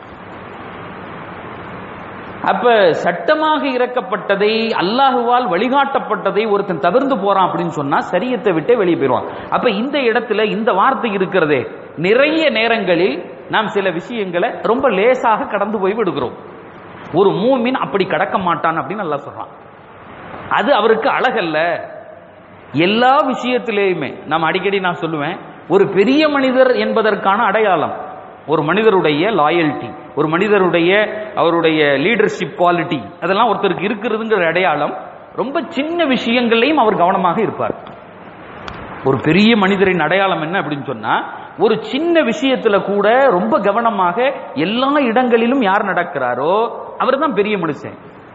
அப்ப சட்டமாக இறக்கப்பட்டதை அல்லாஹுவால் வழிகாட்டப்பட்டதை ஒருத்தன் தவிர்ந்து போறான் அப்படின்னு சொன்னா சரியத்தை விட்டே வெளியே போயிடுவான் அப்ப இந்த இடத்துல இந்த வார்த்தை இருக்கிறதே நிறைய நேரங்களில் நாம் சில விஷயங்களை ரொம்ப லேசாக கடந்து போய் விடுகிறோம் ஒரு மூமின் அப்படி கடக்க மாட்டான் அப்படின்னு அல்லாஹ் சொல்றான் அது அவருக்கு அழகல்ல எல்லா விஷயத்திலேயுமே நாம் அடிக்கடி நான் சொல்லுவேன் ஒரு பெரிய மனிதர் என்பதற்கான அடையாளம் ஒரு மனிதருடைய லாயல்ட்டி ஒரு மனிதருடைய அவருடைய லீடர்ஷிப் குவாலிட்டி அதெல்லாம் ஒருத்தருக்கு இருக்கிறதுங்கிற அடையாளம் ரொம்ப சின்ன விஷயங்களையும் அவர் கவனமாக இருப்பார் ஒரு பெரிய மனிதரின் அடையாளம் என்ன அப்படின்னு சொன்னா ஒரு சின்ன விஷயத்துல கூட ரொம்ப கவனமாக எல்லா இடங்களிலும் யார் நடக்கிறாரோ அவர் தான் பெரிய மனுஷன்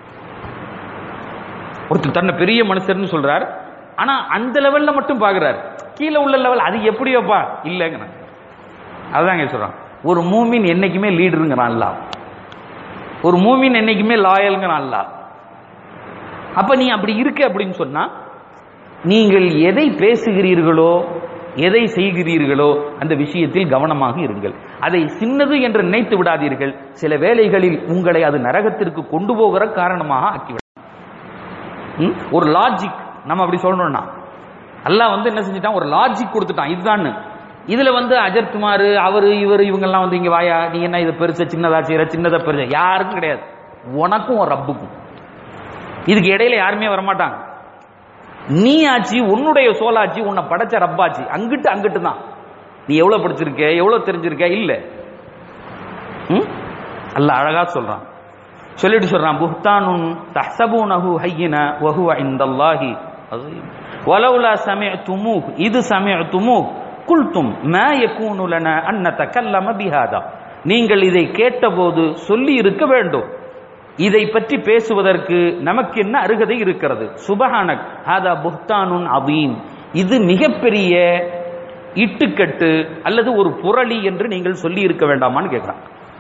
ஒருத்தர் தன்னை பெரிய மனுஷர்னு சொல்றார் ஆனா அந்த லெவல்ல மட்டும் பாக்குறாரு கீழே உள்ள லெவல் அது எப்படியோப்பா இல்லைங்க அதுதாங்க சொல்றான் ஒரு மூமின் என்னைக்குமே லீடருங்கிறான் அல்ல ஒரு மூமின் என்னைக்குமே லாயல்ங்கிறான் அல்ல அப்ப நீ அப்படி இருக்க அப்படின்னு சொன்னா நீங்கள் எதை பேசுகிறீர்களோ எதை செய்கிறீர்களோ அந்த விஷயத்தில் கவனமாக இருங்கள் அதை சின்னது என்று நினைத்து விடாதீர்கள் சில வேளைகளில் உங்களை அது நரகத்திற்கு கொண்டு போகிற காரணமாக ஆக்கிவிடும் ம்? ஒரு லாஜிக் நம்ம அப்படி சொல்லணும்னா அல்லாஹ் வந்து என்ன செஞ்சிட்டான் ஒரு லாஜிக் கொடுத்துட்டான் இதுதான் இதுல வந்து அஜர்குமார் அவரு இவர் இவங்கெல்லாம் வந்து இங்க வாயா நீ என்ன இதை பெருசா சின்னதா செய்யற சின்னதா பெருசா யாருக்கும் கிடையாது உனக்கும் ஒரு ரப்புக்கும் இதுக்கு இடையில யாருமே வரமாட்டாங்க நீ ஆச்சு உன்னுடைய சோலாச்சு உன்னை படைச்ச ரப்பாச்சு அங்கிட்டு அங்கிட்டு தான் நீ எவ்வளவு படிச்சிருக்க எவ்வளவு தெரிஞ்சிருக்க இல்ல ம்? அல்லாஹ் அழகா சொல்றான் சொல்லிட்டு சொல்றான் புஹ்தானுன் தஹ்சபூனஹு ஹய்யின வஹுவ இந்தல்லாஹி அஸீம் வலவுலா சமிஅதுமூஹ் இது சமிஅதுமூஹ் குல்தும் மா யகூனு லனா அன் நதகல்லம பிஹாதா நீங்கள் இதை கேட்டபோது சொல்லி இருக்க வேண்டும் இதை பற்றி பேசுவதற்கு நமக்கு என்ன அருகதை இருக்கிறது சுபஹானக் ஹாதா புஹ்தானுன் அதீம் இது மிகப்பெரிய இட்டுக்கட்டு அல்லது ஒரு புரளி என்று நீங்கள் சொல்லி இருக்க வேண்டாமான்னு கேட்கிறான்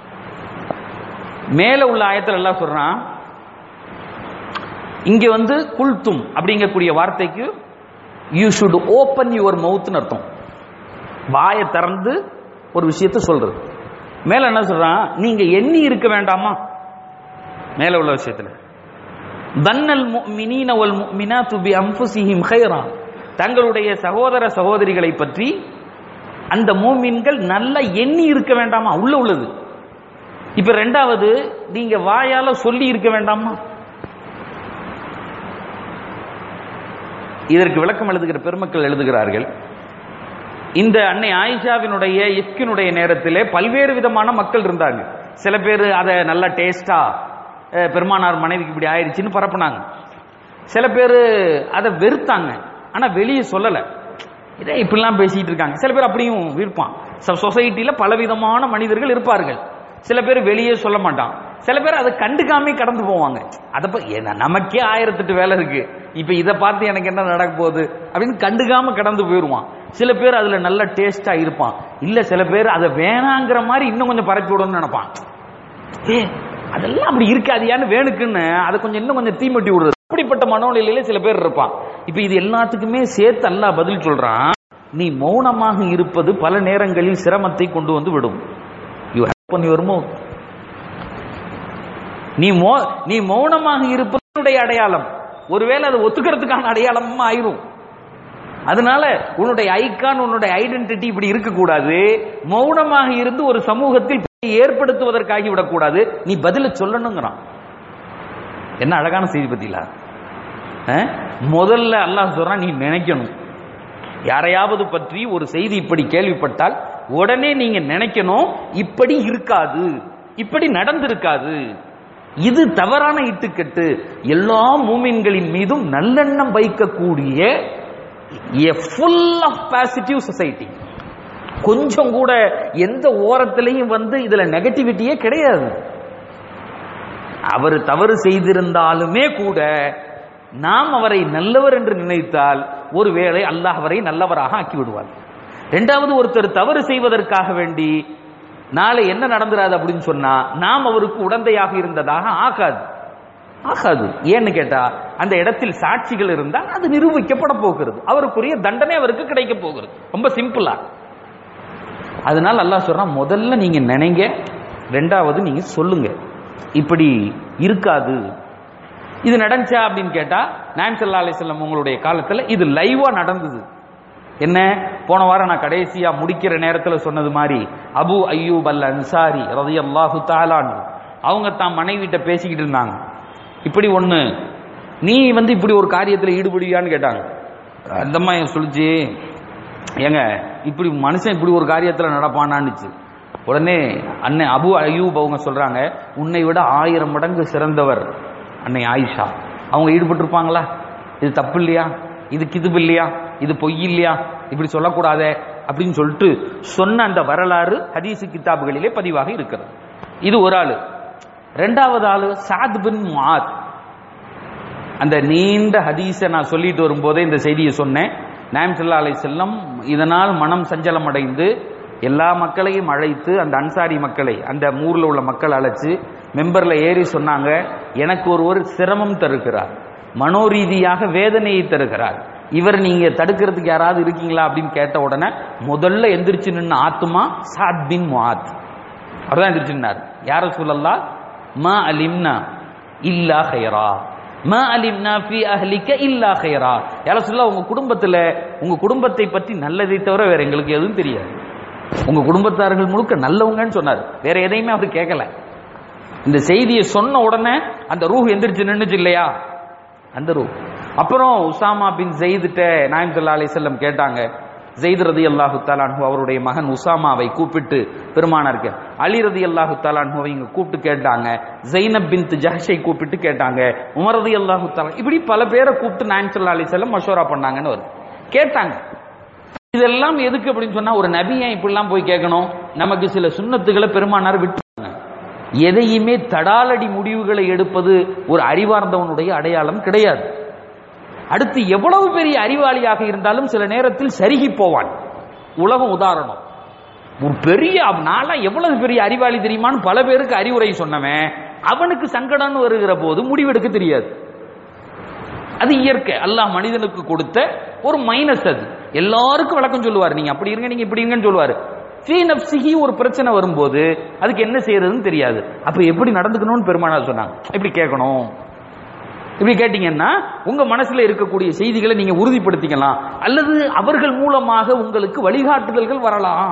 மேல உள்ள ஆயத்துல எல்லாம் சொல்றான் இங்க வந்து குல்தும் அப்படிங்கக்கூடிய வார்த்தைக்கு யூ ஷுட் ஓபன் யுவர் மவுத்னு அர்த்தம் வாயை திறந்து ஒரு விஷயத்தை சொல்றது மேல என்ன சொல்றான் நீங்க எண்ணி இருக்க வேண்டாமா மேல உள்ள விஷயத்துல தன்னல் முஃமினீன வல் முஃமினாத்து பி அன்ஃபுஸிஹிம் கைரா தங்களுடைய சகோதர சகோதரிகளை பற்றி அந்த மூமின்கள் நல்ல எண்ணி இருக்க வேண்டாமா உள்ள உள்ளது இப்ப ரெண்டாவது நீங்க வாயால சொல்லி இருக்க வேண்டாமா இதற்கு விளக்கம் எழுதுகிற பெருமக்கள் எழுதுகிறார்கள் இந்த அன்னை ஆயிஷாவினுடைய இஃப்கினுடைய நேரத்திலே பல்வேறு விதமான மக்கள் இருந்தாங்க சில பேர் அதை நல்லா டேஸ்டா அஹ், பெருமானார் மனைவிக்கு இப்படி ஆயிடுச்சுன்னு பரப்புனாங்க சில பேர் அதை வெறுத்தாங்க ஆனா வெளியே சொல்லல இதே இப்படிலாம் பேசிட்டு இருக்காங்க சில பேர் அப்படியும் இருப்பான் சொசைட்டில பலவிதமான மனிதர்கள் இருப்பார்கள் சில பேர் வெளியே சொல்ல மாட்டான் சில பேர் அதை கண்டுக்காம கடந்து போவாங்க அதை ப- ஏன்னா, நமக்கே ஆயிரத்தெட்டு வேலை இருக்கு இப்ப இதை பார்த்து எனக்கு என்ன நடக்க போகுது அப்படின்னு கண்டுக்காம கடந்து போயிருவான் சில பேர் அதுல நல்ல டேஸ்டா இருப்பான் இல்ல சில பேர் அதை வேணாங்கிற மாதிரி இன்னும் கொஞ்சம் பரப்பி விடணும்னு நினைப்பான் ஏ அதெல்லாம் அப்படி இருக்காதியான்னு வேணுக்குன்னு அதை கொஞ்சம் இன்னும் கொஞ்சம் தீமட்டி விடுறது அப்படிப்பட்ட மனோநிலையில சில பேர் இருப்பான் இப்ப இது எல்லாத்துக்குமே சேர்த்து அல்லாஹ் பதில் சொல்றான் நீ மௌனமாக இருப்பது பல நேரங்களில் சிரமத்தை கொண்டு வந்து விடும் யூ ஹேவ் பண்ணி வருமோ நீ மோ நீ மௌனமாக இருப்பதனுடைய அடையாளம் ஒருவேளை அதை ஒத்துக்கிறதுக்கான அடையாளமா ஆயிரும் அதனால உன்னுடைய ஐக்கான் உன்னுடைய ஐடென்டிட்டி இப்படி இருக்கக்கூடாது மௌனமாக இருந்து ஒரு சமூகத்தில் ஏற்படுத்துவதற்காகி விடக்கூடாது நீ பதில சொல்லணுங்கிறான் என்ன அழகான செய்தி பத்திலா முதல்ல அல்லாஹ் சொல்றான் நீ நினைக்கணும் யாரையாவது பற்றி ஒரு செய்தி இப்படி கேள்விப்பட்டால் உடனே நீங்க நினைக்கணும் இப்படி இருக்காது இப்படி நடந்திருக்காது இது தவறான இட்டுக்கட்டு எல்லா மூமின்களின் மீதும் நல்லெண்ணம் வைக்கக்கூடிய a full of positive society கொஞ்சம் கூட எந்த ஓரத்திலையும் வந்து இதுல நெகட்டிவிட்டியே கிடையாது அவர் தவறு செய்திருந்தாலுமே கூட நாம் அவரை நல்லவர் என்று நினைத்தால் ஒருவேளை அல்லாஹ் அவரை நல்லவராக ஆக்கி விடுவார் இரண்டாவது ஒருத்தர் தவறு செய்வதற்காக வேண்டி நாளை என்ன நடந்துராது அப்படின்னு சொன்னா நாம் அவருக்கு உடந்தையாக இருந்ததாக ஆகாது ஆகாது ஏன்னு கேட்டா அந்த இடத்தில் சாட்சிகள் இருந்தால் அது நிரூபிக்கப்பட போகிறது அவருக்குரிய தண்டனை அவருக்கு கிடைக்க போகிறது ரொம்ப சிம்பிளா அதனால அல்லாஹ் சொல்றான் முதல்ல நீங்க நினைங்க ரெண்டாவது நீங்க சொல்லுங்க இப்படி இருக்காது இது நடந்துச்சா அப்படின்னு கேட்டா நாயம் சல்லா அலிஸ்லாம் உங்களுடைய காலத்துல இது லைவா நடந்தது என்ன போன வாரம் நான் கடைசியா முடிக்கிற நேரத்துல சொன்னது மாதிரி அபு அய்யூப் அல் அன்சாரி ரதியல்லாஹு தாலான் அவங்க தான் மனைவிட்ட பேசிக்கிட்டு இருந்தாங்க இப்படி ஒண்ணு நீ வந்து இப்படி ஒரு காரியத்துல ஈடுபடுவியான்னு கேட்டாங்க அந்த அம்மா என் சொல்லுச்சு ஏங்க இப்படி மனுஷன் இப்படி ஒரு காரியத்துல நடப்பானான்னுச்சு உடனே அன்னை அபு அய்யூப் அவங்க சொல்றாங்க உன்னை விட ஆயிரம் மடங்கு சிறந்தவர் அன்னை ஆயிஷா அவங்க ஈடுபட்டிருப்பாங்களா இது தப்பு இல்லையா இது கிதுபு இல்லையா இது பொய் இல்லையா இப்படி சொல்லக்கூடாதே அப்படின்னு சொல்லிட்டு சொன்ன அந்த வரலாறு ஹதீசு கிதாபுகளிலே பதிவாக இருக்கிறது இது ஒரு ஆளு ரெண்டாவது ஆளு சாத் பின் முஆத் அந்த நீண்ட ஹதீஸை நான் சொல்லிட்டு வரும்போதே இந்த செய்தியை சொன்னேன் நாயம் சல்லா அலை செல்லம் இதனால் மனம் சஞ்சலம் அடைந்து எல்லா மக்களையும் அழைத்து அந்த அன்சாரி மக்களை அந்த ஊர்ல உள்ள மக்கள் அழைச்சு மெம்பர்ல ஏறி சொன்னாங்க எனக்கு ஒருவர் சிரமம் தருகிறார் மனோரீதியாக வேதனையை தருகிறார் இவர் நீங்க தடுக்கிறதுக்கு யாராவது இருக்கீங்களா அப்படின்னு கேட்ட உடனே முதல்ல எந்திரிச்சு நின்ன ஆத்துமா சாத் பின் முஆத் அவர்தான் எந்திரிச்சு நின்னார் யார சொல்லல்லா மா அலிம்னா இல்லா ஹைரா மா அலிம்னா ஃபி அஹ்லிக இல்லா ஹைரா யார சொல்ல உங்க குடும்பத்துல உங்க குடும்பத்தை பற்றி நல்லதை தவிர வேற எங்களுக்கு எதுவும் தெரியாது உங்க குடும்பத்தார்கள் முழுக்க நல்லவங்கன்னு சொன்னார் வேற எதையுமே அவர் கேட்கல இந்த செய்தியை சொன்ன உடனே அந்த ரூஹ் எந்திரிச்சு நின்னுச்சு இல்லையா அந்த ரூ அப்புறம் உசாமா பின் ஜெயிதுட்ட நாயம் சல்லா அலிசல்லம் கேட்டாங்க ஜெயித் ரதி அல்லாஹு தாலான்ஹு அவருடைய மகன் உசாமாவை கூப்பிட்டு பெருமானாருக்கு அலி ரதி அல்லாஹு தாலான்ஹுவை இங்க கூப்பிட்டு கேட்டாங்க ஜெய்னப் பின் ஜஹஷை கூப்பிட்டு கேட்டாங்க உமர் ரதி அல்லாஹு தாலா இப்படி பல பேரை கூப்பிட்டு நாயம் சல்லா அலிசல்லம் மஷோரா பண்ணாங்கன்னு வருது கேட்டாங்க இதெல்லாம் எதுக்கு அப்படின்னு சொன்னா ஒரு நபியை இப்படிலாம் போய் கேட்கணும் நமக்கு சில சுண்ணத்துகளை பெருமானார் விட்டுருவாங்க எதையுமே தடாலடி முடிவுகளை எடுப்பது ஒரு அறிவார்ந்தவனுடைய அடையாளம் கிடையாது அடுத்து எவ்வளவு பெரிய அறிவாளியாக இருந்தாலும் சில நேரத்தில் சருகி போவான் உலகம் உதாரணம் ஒரு பெரிய நாளா எவ்வளவு பெரிய அறிவாளி தெரியுமான்னு பல பேருக்கு அறிவுரை சொன்னவன் அவனுக்கு சங்கடம்னு வருகிற போது முடிவெடுக்க தெரியாது அது இயற்கை அல்லாஹ் மனிதனுக்கு கொடுத்த ஒரு மைனஸ் அது எல்லாருக்கும் விளக்கம் சொல்லுவார் நீங்க அப்படி இருங்க நீங்க இப்படி இருங்கன்னு சொல்லுவாரு ஃபீ நப்சிஹி ஒரு பிரச்சனை வரும்போது அதுக்கு என்ன செய்யறதுன்னு தெரியாது அப்ப எப்படி நடந்துக்கணும்னு பெருமானார் சொன்னாங்க இப்படி கேட்கணும் இப்படி கேட்டீங்கன்னா உங்க மனசுல இருக்கக்கூடிய செய்திகளை நீங்க உறுதிப்படுத்திக்கலாம் அல்லது அவர்கள் மூலமாக உங்களுக்கு வழிகாட்டுதல்கள் வரலாம்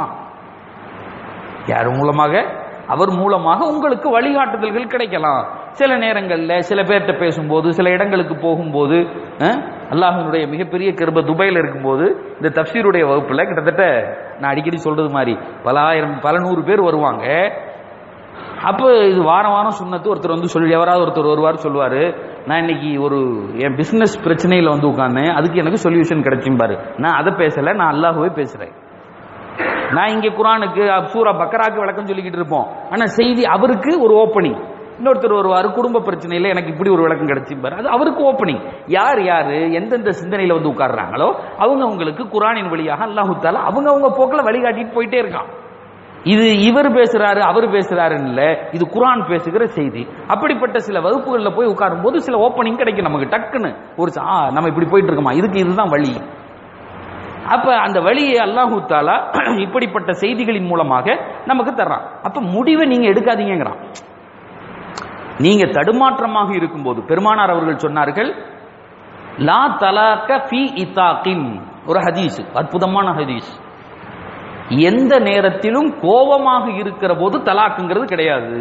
யார் மூலமாக அவர் மூலமாக உங்களுக்கு வழிகாட்டுதல்கள் கிடைக்கலாம் சில நேரங்கள்ல சில பேர்கிட்ட பேசும்போது சில இடங்களுக்கு போகும்போது அல்லாஹனுடைய மிகப்பெரிய கிருப துபாயில் இருக்கும்போது இந்த தப்சீருடைய வகுப்புல கிட்டத்தட்ட நான் அடிக்கடி சொல்றது மாதிரி பல ஆயிரம் பல நூறு பேர் வருவாங்க அப்போ இது வாரம் வாரம் சுண்ணத்து ஒருத்தர் வந்து சொல்லி எவராவது ஒருத்தர் வருவார் சொல்லுவாரு நான் இன்னைக்கு ஒரு என் பிசினஸ் பிரச்சனையில வந்து உட்கார்ந்தேன் அதுக்கு எனக்கு சொல்யூஷன் கிடைச்சும்பாரு நான் அதை பேசல நான் அல்லாஹுவே பேசுறேன் நான் இங்க குரானுக்கு சூரா பக்கராக்கு விளக்கம் சொல்லிக்கிட்டு இருப்போம் ஆனா செய்தி அவருக்கு ஒரு ஓப்பனிங் இன்னொருத்தர் வருவாரு குடும்ப பிரச்சனையில எனக்கு இப்படி ஒரு விளக்கம் கிடைச்சிருப்பாரு அது அவருக்கு ஓப்பனிங் யார் யாரு எந்தெந்த சிந்தனையில வந்து உட்கார்றாங்களோ அவங்க உங்களுக்கு குரானின் வழியாக அல்லாஹு தாலா அவங்க அவங்க போக்கில் வழிகாட்டிட்டு போயிட்டே இருக்கான் இது இவர் பேசுறாரு அவர் பேசுறாருன்னு இல்ல இது குரான் பேசுகிற செய்தி அப்படிப்பட்ட சில வகுப்புகள்ல போய் உட்காரும் போது சில ஓப்பனிங் கிடைக்கும் நமக்கு டக்குன்னு ஒரு ஆ நம்ம இப்படி போயிட்டு இருக்கோமா இதுக்கு இதுதான் வழி அப்ப அந்த வழியை அல்லாஹூ தாலா இப்படிப்பட்ட செய்திகளின் மூலமாக நமக்கு தர்றான் அப்ப முடிவை நீங்க எடுக்காதீங்கிறான் நீங்க தடுமாற்றமாக இருக்கும்போது பெருமானார் அவர்கள் சொன்னார்கள் லா தலாக்க ஃபி இத்தாக்கின் ஒரு ஹதீஸ் அற்புதமான ஹதீஸ் எந்த நேரத்திலும் கோபமாக இருக்கிற போது தலாக்குங்கிறது கிடையாது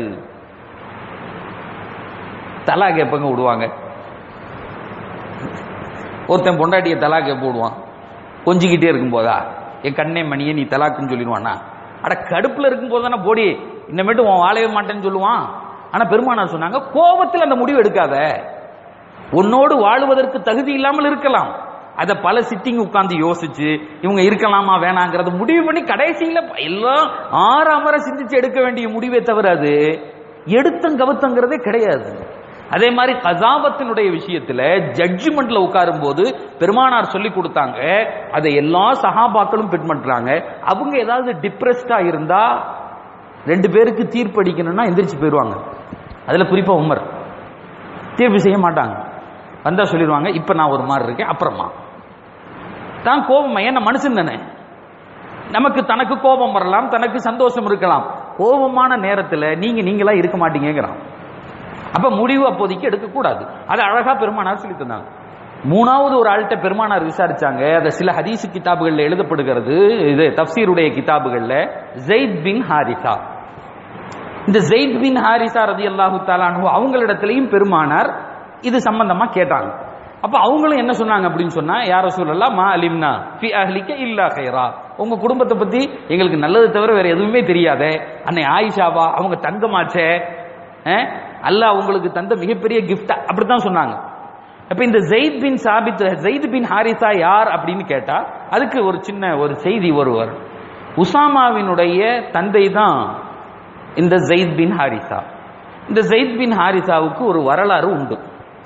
தலாக் எப்பங்க விடுவாங்க ஒருத்தன் பொண்டாட்டிய தலாக் எப்போ விடுவான் கொஞ்சிக்கிட்டே இருக்கும் போதா என் கண்ணே மணியே நீ தலாக்குன்னு சொல்லிடுவானா அட கடுப்புல இருக்கும் போது தானே போடி இன்னமேட்டு உன் வாழவே மாட்டேன்னு சொல்லுவான் ஆனா பெருமானார் சொன்னாங்க கோபத்தில் அந்த முடிவு எடுக்காத உன்னோடு வாழுவதற்கு தகுதி இல்லாமல் இருக்கலாம் அதை பல சிட்டிங் உட்கார்ந்து யோசிச்சு இவங்க இருக்கலாமா வேணாங்கிறத முடிவு பண்ணி கடைசியில எல்லாம் ஆறாமர சிந்திச்சு எடுக்க வேண்டிய முடிவே தவிர அது எடுத்தம் கவுத்தங்கிறதே கிடையாது அதே மாதிரி கசாபத்தினுடைய விஷயத்துல ஜட்ஜ்மெண்ட்ல உட்காரும் போது பெருமானார் சொல்லி கொடுத்தாங்க அதை எல்லா சகாபாக்களும் பின் பண்றாங்க அவங்க ஏதாவது டிப்ரெஸ்டா இருந்தா ரெண்டு பேருக்கு தீர்ப்படிக்கணும்னா எந்திரிச்சு போயிடுவாங்க அதுல குறிப்பா உமர் தீர்ப்பு செய்ய மாட்டாங்க வந்தா சொல்லிடுவாங்க இப்ப நான் ஒரு மாதிரி இருக்கேன் அப்புறமா தான் கோபம் என்ன மனுஷன் தானே நமக்கு தனக்கு கோபம் வரலாம் தனக்கு சந்தோஷம் இருக்கலாம் கோபமான நேரத்துல நீங்க நீங்களா இருக்க மாட்டீங்கிறான் அப்ப முடிவு அப்போதைக்கு எடுக்கக்கூடாது அது அழகா பெருமானார் சொல்லி தந்தாங்க மூணாவது ஒரு ஆள்கிட்ட பெருமானார் விசாரிச்சாங்க அதை சில ஹதீஸ் கிதாபுகள்ல எழுதப்படுகிறது இது தப்சீருடைய கிதாபுகள்ல ஜெயித் பின் ஹாரிசா இந்த ஜெயித் பின் ஹாரிசா ரதி அல்லாஹு தாலானு அவங்களிடத்திலையும் பெருமானார் இது சம்பந்தமா கேட்டாங்க அப்ப அவங்களும் என்ன சொன்னாங்க அப்படின்னு சொன்னா யார சொல்லலாம் மா அலிம்னா ஃபி அஹ்லிக்க இல்லா கைரா உங்க குடும்பத்தை பத்தி எங்களுக்கு நல்லது தவிர வேற எதுவுமே தெரியாதே அன்னை ஆயிஷாவா அவங்க தங்கமாச்சே அல்லாஹ் உங்களுக்கு தந்த மிகப்பெரிய கிஃப்ட் அப்படித்தான் சொன்னாங்க அப்ப இந்த ஜெயித் பின் சாபித் ஜெயித் பின் ஹாரிசா யார் அப்படின்னு கேட்டா அதுக்கு ஒரு சின்ன ஒரு செய்தி ஒருவர் உசாமாவினுடைய தந்தை தான் இந்த ஜெயித் பின் ஹாரிசா இந்த ஜெயித் பின் ஹாரிசாவுக்கு ஒரு வரலாறு உண்டு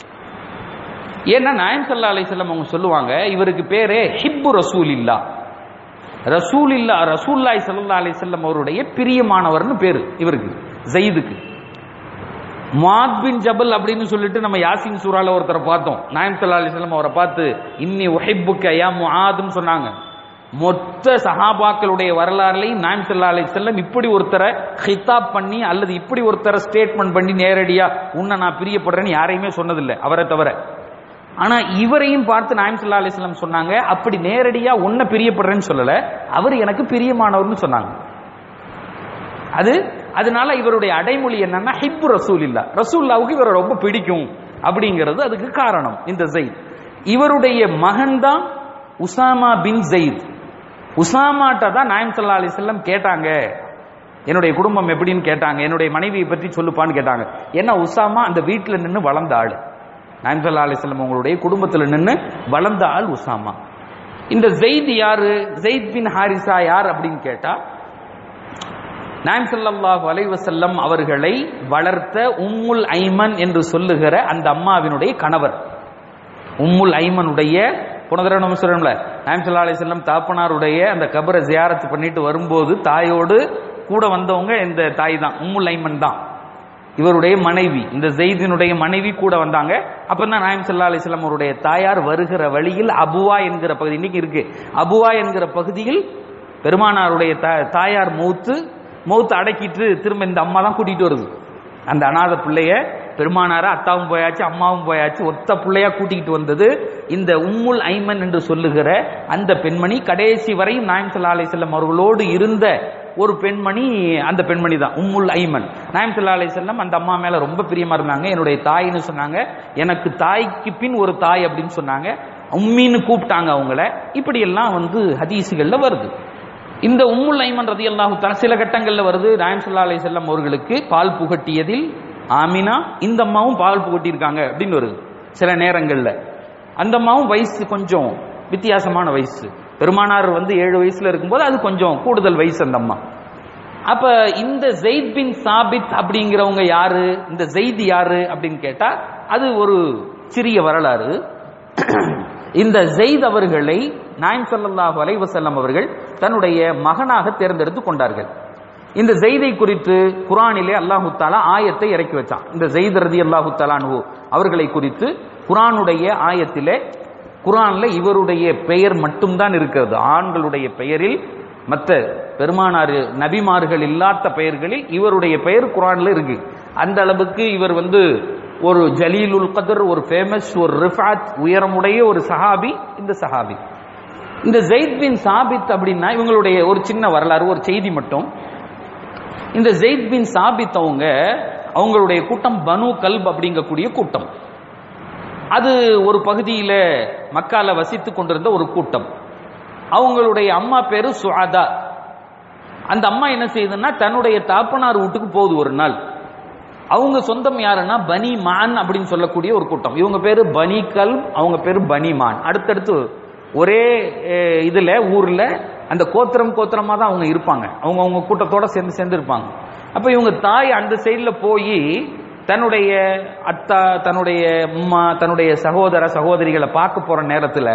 ஏன்னா நாயம் சல்லா அலிசல்லம் அவங்க சொல்லுவாங்க இவருக்கு பேரே ஹிப்பு ரசூல் இல்லா ரசூல் இல்லா ரசூல்லாய் சல்லா அலிசல்லம் அவருடைய பிரியமானவர்னு பேரு இவருக்கு ஜெயிதுக்கு மாத் பின் ஜபல் அப்படின்னு சொல்லிட்டு நம்ம யாசின் சூறால ஒருத்தரை பார்த்தோம் நாயம் சல்லா அலிஸ்லாம் அவரை பார்த்து இன்னி ஒஹிப்புக்க யா முஆதுன்னு சொன்னாங்க மொத்த சஹாபாக்களுடைய வரலாறுலையும் நாயம் சல்லா அலி செல்லம் இப்படி ஒருத்தரை ஹிதாப் பண்ணி அல்லது இப்படி ஒருத்தரை ஸ்டேட்மெண்ட் பண்ணி நேரடியா உன்னை நான் பிரியப்படுறேன்னு யாரையுமே சொன்னதில்லை அவரை தவிர ஆனா இவரையும் பார்த்து நாயம் சல்லா அலிஸ்லாம் சொன்னாங்க அப்படி நேரடியா உன்னை பிரியப்படுறேன்னு சொல்லல அவர் எனக்கு பிரியமானவர்னு சொன்னாங்க அது அதனால இவருடைய அடைமொழி என்னன்னா ஹிப்பு ரசூல் இல்லா ரசூல்லாவுக்கு இவரை ரொம்ப பிடிக்கும் அப்படிங்கிறது அதுக்கு காரணம் இந்த ஜெயித் இவருடைய மகன் தான் உசாமா பின் ஜெயித் உசாமாட்ட தான் நாயம் சல்லா அலிஸ்லாம் கேட்டாங்க என்னுடைய குடும்பம் எப்படின்னு கேட்டாங்க என்னுடைய மனைவியை பற்றி சொல்லுப்பான்னு கேட்டாங்க ஏன்னா உசாமா அந்த வீட்டில் நின்று வளர்ந்த ஆள் நாயம் சல்லா அலிஸ்லாம் உங்களுடைய குடும்பத்தில் நின்று வளர்ந்த ஆள் உசாமா இந்த ஜெயித் யாரு ஜெயித் பின் ஹாரிசா யார் அப்படின்னு கேட்டா நாயம் ஸல்லல்லாஹு அலைஹி வஸல்லம் அவர்களை வளர்த்த உம்முல் ஐமன் என்று சொல்லுகிற அந்த அம்மாவினுடைய கணவர் உம்முல் ஐமனுடைய போன தடவை நம்ம சொல்றோம்ல நாயம் ஸல்லல்லாஹு அலைஹி வஸல்லம் தாப்பனாருடைய அந்த கபரை ஜியாரத் பண்ணிட்டு வரும்போது தாயோடு கூட வந்தவங்க இந்த தாய் தான் உம்முல் ஐமன் தான் இவருடைய மனைவி இந்த ஜெயிதினுடைய மனைவி கூட வந்தாங்க அப்பதான் நாயம் ஸல்லல்லாஹு அலைஹி வஸல்லம் அவருடைய தாயார் வருகிற வழியில் அபுவா என்கிற பகுதி இன்னைக்கு இருக்கு அபுவா என்கிற பகுதியில் பெருமானாருடைய தா- தாயார் மௌத்து மௌத்து அடக்கிட்டு திரும்ப இந்த அம்மா தான் கூட்டிட்டு வருது அந்த அனாதை பிள்ளைய பெருமானார அத்தாவும் போயாச்சு அம்மாவும் போயாச்சு ஒத்த பிள்ளையா கூட்டிகிட்டு வந்தது இந்த உம்முல் ஐமன் என்று சொல்லுகிற அந்த பெண்மணி கடைசி வரையும் நாயம் ஸல்லல்லாஹு அலைஹி வஸல்லம் அவர்களோடு இருந்த ஒரு பெண்மணி அந்த பெண்மணி தான் உம்முல் ஐமன் நாயம் ஸல்லல்லாஹு அலைஹி வஸல்லம் அந்த அம்மா மேல ரொம்ப பிரியமா இருந்தாங்க என்னுடைய தாயின்னு சொன்னாங்க எனக்கு தாய்க்கு பின் ஒரு தாய் அப்படின்னு சொன்னாங்க உம்மின்னு கூப்பிட்டாங்க அவங்கள இப்படி எல்லாம் வந்து ஹதீஸுகள்ல வருது இந்த உம்முல் ஐமன் ரதியல்லாஹு தஆலா சில கட்டங்கள்ல வருது நாயம் ஸல்லல்லாஹு அலைஹி வஸல்லம் அவர்களுக்கு பால் புகட்டியதில் ஆமினா இந்த அம்மாவும் பால் புகட்டியிருக்காங்க அப்படின்னு வருது சில நேரங்கள்ல அந்த அம்மாவும் வயசு கொஞ்சம் வித்தியாசமான வயசு பெருமானார் வந்து ஏழு வயசுல இருக்கும்போது அது கொஞ்சம் கூடுதல் வயசு அந்த அம்மா அப்ப இந்த ஜெயித் பின் சாபித் அப்படிங்கிறவங்க யாரு இந்த ஜெயித் யாரு அப்படின்னு கேட்டா அது ஒரு சிறிய வரலாறு இந்த ஜெயித் அவர்களை நாயம் ஸல்லல்லாஹு அலைஹி வஸல்லம் அவர்கள் தன்னுடைய மகனாக தேர்ந்தெடுத்து கொண்டார்கள் இந்த ஜெய்தை குறித்து குரானிலே அல்லாஹு தாலா ஆயத்தை இறக்கி வச்சான் இந்த ஜெயித் ரதி அல்லாஹு தாலானு அவர்களை குறித்து குரானுடைய ஆயத்திலே குரான்ல இவருடைய பெயர் மட்டும்தான் இருக்கிறது ஆண்களுடைய பெயரில் மற்ற பெருமானார் நபிமார்கள் இல்லாத பெயர்களில் இவருடைய பெயர் குரான்ல இருக்கு அந்த அளவுக்கு இவர் வந்து ஒரு ஜலீலுல் கதர் ஒரு ஃபேமஸ் ஒரு ரிஃபாத் உயரமுடைய ஒரு சஹாபி இந்த சஹாபி இந்த ஜெயித் பின் சாபித் அப்படின்னா இவங்களுடைய ஒரு சின்ன வரலாறு ஒரு செய்தி மட்டும் இந்த ஜெயித் பின் சாபித் அவங்க அவங்களுடைய கூட்டம் பனு கல்ப் அப்படிங்கக்கூடிய கூட்டம் அது ஒரு பகுதியில மக்கால வசித்துக் கொண்டிருந்த ஒரு கூட்டம் அவங்களுடைய அம்மா பேரு சுஆதா அந்த அம்மா என்ன செய்யுதுன்னா தன்னுடைய தாப்பனார் வீட்டுக்கு போகுது ஒரு நாள் அவங்க சொந்தம் யாருன்னா பனி மான் அப்படின்னு சொல்லக்கூடிய ஒரு கூட்டம் இவங்க பேரு பனி கல்ப் அவங்க பேரு பனி மான் அடுத்தடுத்து ஒரே அஹ், இதுல ஊர்ல அந்த கோத்திரம் கோத்திரமா தான் அவங்க இருப்பாங்க அவங்க அவங்க கூட்டத்தோட சேர்ந்து சேர்ந்து இருப்பாங்க அப்ப இவங்க தாய் அந்த சைடுல போய் தன்னுடைய அத்தா தன்னுடைய அம்மா தன்னுடைய சகோதர சகோதரிகளை பார்க்க போற நேரத்துல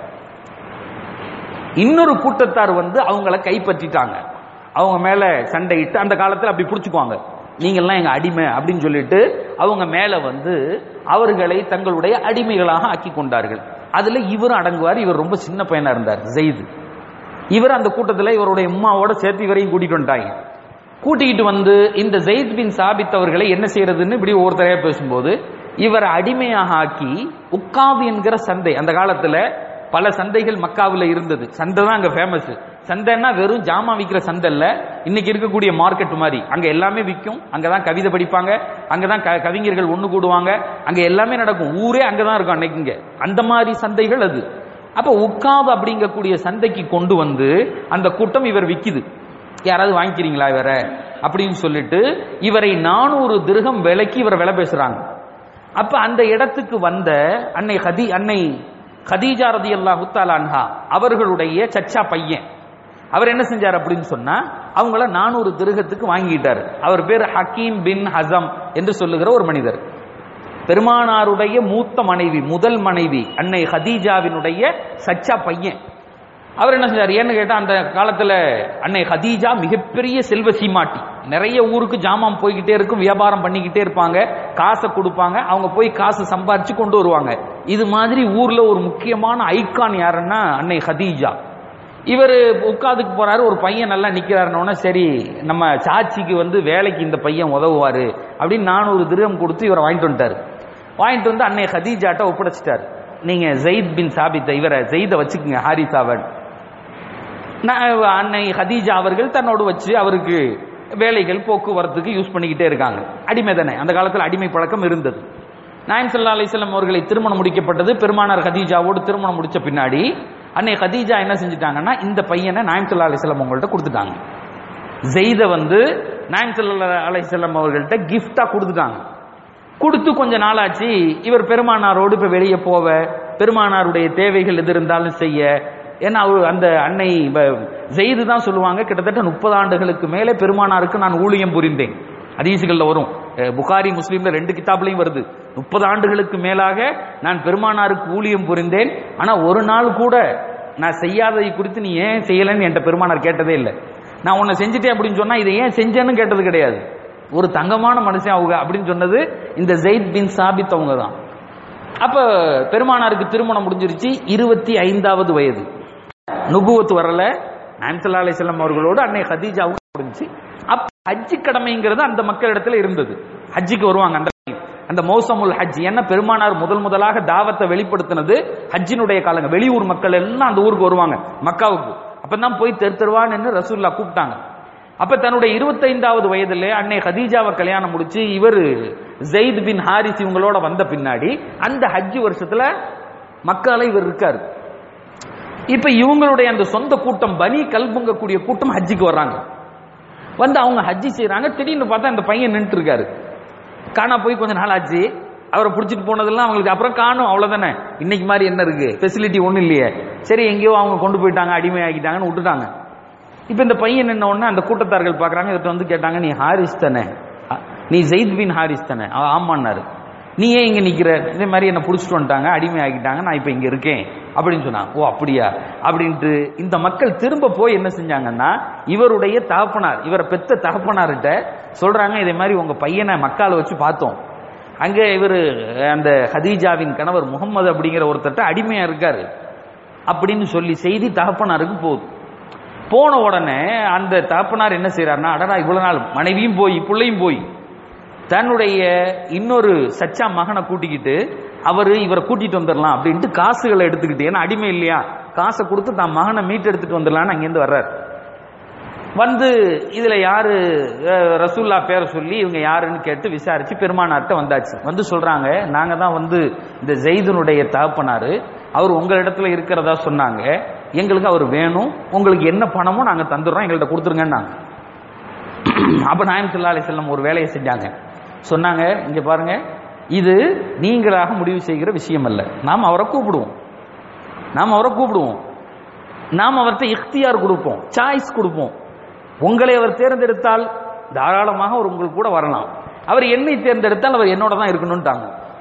இன்னொரு கூட்டத்தார் வந்து அவங்கள கைப்பற்றிட்டாங்க அவங்க மேல சண்டையிட்டு அந்த காலத்துல அப்படி பிடிச்சுக்குவாங்க நீங்கெல்லாம் எங்க அடிமை அப்படின்னு சொல்லிட்டு அவங்க மேல வந்து அவர்களை தங்களுடைய அடிமைகளாக ஆக்கி கொண்டார்கள் அதுல இவரும் அடங்குவார் இவர் ரொம்ப சின்ன பையனா இருந்தார் ஜெயிது இவர் அந்த கூட்டத்துல இவருடைய உம்மாவோட சேர்த்து இவரையும் கூட்டிட்டு வந்துட்டாங்க கூட்டிக்கிட்டு வந்து இந்த ஜெயித் பின் சாபித் அவர்களை என்ன செய்யறதுன்னு இப்படி ஒவ்வொருத்தரையா பேசும்போது இவரை அடிமையாக ஆக்கி உக்காது என்கிற சந்தை அந்த காலத்துல பல சந்தைகள் மக்காவுல இருந்தது சந்தை தான் அங்க ஃபேமஸ் சந்தைன்னா வெறும் ஜாமா விற்கிற சந்தை இல்ல இன்னைக்கு இருக்கக்கூடிய மார்க்கெட் மாதிரி அங்க எல்லாமே விற்கும் அங்கதான் கவிதை படிப்பாங்க அங்கதான் க- கவிஞர்கள் ஒண்ணு கூடுவாங்க அங்க எல்லாமே நடக்கும் ஊரே அங்கதான் இருக்கும் அன்னைக்கு இங்க அந்த மாதிரி சந்தைகள் அது அப்ப உட்காது அப்படிங்கக்கூடிய சந்தைக்கு கொண்டு வந்து அந்த கூட்டம் இவர் விக்குது யாராவது வாங்கிக்கிறீங்களா இவரை அப்படின்னு சொல்லிட்டு இவரை நானூறு திருகம் விலைக்கு இவர் விலை பேசுறாங்க அப்ப அந்த இடத்துக்கு வந்த அன்னை ஹதி அன்னை ஹதீஜா ரதி அன்ஹா அவர்களுடைய சச்சா பையன் அவர் என்ன செஞ்சார் அப்படின்னு சொன்னா அவங்கள நானூறு திருகத்துக்கு வாங்கிட்டார் அவர் பேர் ஹக்கீம் பின் ஹசம் என்று சொல்லுகிற ஒரு மனிதர் பெருமானாருடைய மூத்த மனைவி முதல் மனைவி அன்னை ஹதீஜாவினுடைய சச்சா பையன் அவர் என்ன செஞ்சார் ஏன்னு கேட்டா அந்த காலத்துல அன்னை ஹதீஜா மிகப்பெரிய செல்வ சீமாட்டி நிறைய ஊருக்கு ஜாமான் போய்கிட்டே இருக்கும் வியாபாரம் பண்ணிக்கிட்டே இருப்பாங்க காசை கொடுப்பாங்க அவங்க போய் காசு சம்பாரிச்சு கொண்டு வருவாங்க இது மாதிரி ஊர்ல ஒரு முக்கியமான ஐகான் யாருன்னா அன்னை ஹதீஜா இவர் உட்காதுக்கு போறாரு ஒரு பையன் நல்லா நிக்கிறாருன்னு சரி நம்ம சாட்சிக்கு வந்து வேலைக்கு இந்த பையன் உதவுவாரு அப்படின்னு நானூறு திருகம் கொடுத்து இவரை வாங்கிட்டு வந்துட்டாரு வாங்கிட்டு வந்து அன்னை ஹதீஜாட்ட ஒப்படைச்சிட்டாரு நீங்க ஜெயித் பின் சாபித்த இவரை ஜெயித வச்சுக்கோங்க ஹாரிசாவன் நான் அன்னை ஹதீஜா அவர்கள் தன்னோடு வச்சு அவருக்கு வேலைகள் போக்குவரத்துக்கு யூஸ் பண்ணிக்கிட்டே இருக்காங்க அடிமை தானே அந்த காலத்தில் அடிமை பழக்கம் இருந்தது நாயம் சல்லா அலிஸ்லாம் அவர்களை திருமணம் முடிக்கப்பட்டது பெருமானார் ஹதீஜாவோடு திருமணம் முடிச்ச பின்னாடி அன்னை ஹதீஜா என்ன செஞ்சுட்டாங்கன்னா இந்த பையனை நாயம் சல்லா அலிஸ்லாம் அவங்கள்ட்ட கொடுத்துட்டாங்க ஜெய்த வந்து நாயம் சல்லா அலிஸ்லாம் அவர்கள்ட்ட கிஃப்டா கொடுத்துட்டாங்க கொடுத்து கொஞ்ச நாளாச்சு இவர் பெருமானாரோடு இப்ப வெளியே போவ பெருமானாருடைய தேவைகள் எது இருந்தாலும் செய்ய ஏன்னா அவர் அந்த அன்னை ஜெயிது தான் சொல்லுவாங்க கிட்டத்தட்ட முப்பது ஆண்டுகளுக்கு மேலே பெருமானாருக்கு நான் ஊழியம் புரிந்தேன் ஹதீசுகள்ல வரும் அஹ் புகாரி முஸ்லீம்ல ரெண்டு கிதாப்லையும் வருது முப்பது ஆண்டுகளுக்கு மேலாக நான் பெருமானாருக்கு ஊழியம் புரிந்தேன் ஆனா ஒரு நாள் கூட நான் செய்யாததை குறித்து நீ ஏன் செய்யலைன்னு என்கிட்ட பெருமானார் கேட்டதே இல்லை நான் உன்னை செஞ்சுட்டேன் அப்படின்னு சொன்னா இதை ஏன் செஞ்சேன்னு கேட்டது கிடையாது ஒரு தங்கமான மனுஷன் அவங்க அப்படின்னு சொன்னது இந்த ஜெயித் பின் சாபித் அவங்க தான் அப்ப பெருமானாருக்கு திருமணம் முடிஞ்சிருச்சு இருபத்தி ஐந்தாவது வயது நுபுவத்து வரல நான்சல்லா அலிஸ்லாம் அவர்களோடு அன்னை ஹதீஜாவும் முடிஞ்சு அப்ப ஹஜ்ஜி கடமைங்கிறது அந்த மக்களிடத்துல இருந்தது ஹஜ்ஜிக்கு வருவாங்க அந்த அந்த மௌசமுல் ஹஜ் என்ன பெருமானார் முதல் முதலாக தாவத்தை வெளிப்படுத்தினது ஹஜ்ஜினுடைய காலங்க வெளியூர் மக்கள் எல்லாம் அந்த ஊருக்கு வருவாங்க மக்காவுக்கு அப்பதான் போய் தெரு தெருவான்னு ரசூல்லா கூப்பிட்டாங்க அப்ப தன்னுடைய இருபத்தைந்தாவது வயதுல அன்னை ஹதீஜாவை கல்யாணம் முடிச்சு இவர் ஜெயித் பின் ஹாரிஸ் இவங்களோட வந்த பின்னாடி அந்த ஹஜ் வருஷத்துல மக்கால இவர் இருக்காரு இப்ப இவங்களுடைய அந்த சொந்த கூட்டம் பனி கல்புங்கக்கூடிய கூட்டம் ஹஜ்ஜிக்கு வர்றாங்க வந்து அவங்க ஹஜ்ஜி செய்யறாங்க திடீர்னு பார்த்தா அந்த பையன் நின்றுட்டு இருக்காரு காணா போய் கொஞ்ச நாள் ஆச்சு அவரை பிடிச்சிட்டு போனதெல்லாம் அவங்களுக்கு அப்புறம் காணும் அவ்வளவுதானே இன்னைக்கு மாதிரி என்ன இருக்கு ஃபெசிலிட்டி ஒண்ணும் இல்லையே சரி எங்கேயோ அவங்க கொண்டு போயிட்டாங்க அடிமையாக்கிட்டாங்கன்னு விட்டுட்டாங்க இப்ப இந்த பையன் என்ன ஒண்ணு அந்த கூட்டத்தார்கள் பாக்குறாங்க இவர்கிட்ட வந்து கேட்டாங்க நீ ஹாரிஸ் தானே அ- நீ ஜெயித் பின் ஹாரிஸ் தானே அவ ஆமான்னாரு நீ ஏன் இங்க நிக்கிற இதே மாதிரி என்ன புடிச்சிட்டு வந்துட்டாங்க அடிமை ஆக்கிட்டாங்க நான் இப்ப இங்க இருக்கேன் அப்படின்னு சொன்னாங்க ஓ அப்படியா அப்படின்ட்டு இந்த மக்கள் திரும்ப போய் என்ன செஞ்சாங்கன்னா இவருடைய தகப்பனார் இவரை பெத்த தகப்பனார்கிட்ட சொல்றாங்க இதே மாதிரி உங்க பையனை மக்கால வச்சு பார்த்தோம் அங்க இவர் அந்த ஹதீஜாவின் கணவர் முகமது அப்படிங்கிற ஒருத்தர்ட்ட அடிமையா இருக்காரு அப்படின்னு சொல்லி செய்தி தகப்பனாருக்கு போகுது போன உடனே அந்த தகப்பனார் என்ன செய்யறாருன்னா அடடா இவ்வளவு நாள் மனைவியும் போய் பிள்ளையும் போய் தன்னுடைய இன்னொரு சச்சா மகனை கூட்டிக்கிட்டு அவரு இவரை கூட்டிட்டு வந்துடலாம் அப்படின்ட்டு காசுகளை எடுத்துக்கிட்டு ஏன்னா அடிமை இல்லையா காசை கொடுத்து தான் மகனை மீட்டு எடுத்துட்டு வந்துடலாம்னு அங்கேருந்து வர்றாரு வந்து இதுல யாரு அஹ், ரசூல்லா பேரை சொல்லி இவங்க யாருன்னு கேட்டு விசாரிச்சு பெருமானார்ட்ட வந்தாச்சு வந்து சொல்றாங்க நாங்க தான் வந்து இந்த ஜெய்தனுடைய தகப்பனாரு அவர் உங்களிடத்துல இருக்கிறதா சொன்னாங்க எங்களுக்கு அவர் வேணும் உங்களுக்கு என்ன பணமோ நாங்க தந்துடுறோம் எங்கள்கிட்ட கொடுத்துருங்கன்னாங்க அப்ப நாயம் சல்லா அலிசல்லம் ஒரு வேலையை செஞ்சாங்க சொன்னாங்க இங்க பாருங்க இது நீங்களாக முடிவு செய்கிற விஷயம் அல்ல நாம் அவரை கூப்பிடுவோம் நாம் அவரை கூப்பிடுவோம் நாம் அவர்கிட்ட இஃப்தியார் கொடுப்போம் சாய்ஸ் கொடுப்போம் உங்களை அவர் தேர்ந்தெடுத்தால் தாராளமாக அவர் உங்களுக்கு கூட வரலாம் அவர் என்னை தேர்ந்தெடுத்தால் அவர் என்னோட தான் இருக்கணும்ட்டாங்க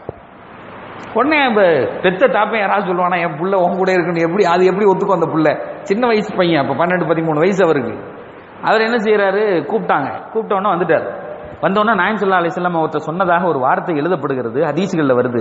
உடனே இப்ப பெத்த தாப்பன் யாராவது சொல்லுவானா என் புள்ள உன் கூட இருக்கணும் எப்படி அது எப்படி ஒத்துக்கும் அந்த புள்ள சின்ன வயசு பையன் அப்ப பன்னெண்டு பதிமூணு வயசு அவருக்கு அவர் என்ன செய்யறாரு கூப்பிட்டாங்க கூப்பிட்ட உடனே வந்துட்டார் வந்தோடனே நாயம் சொல்லா அலிஸ்லாம் அவர்கிட்ட சொன்னதாக ஒரு வார்த்தை எழுதப்படுகிறது ஹதீசுகள்ல வருது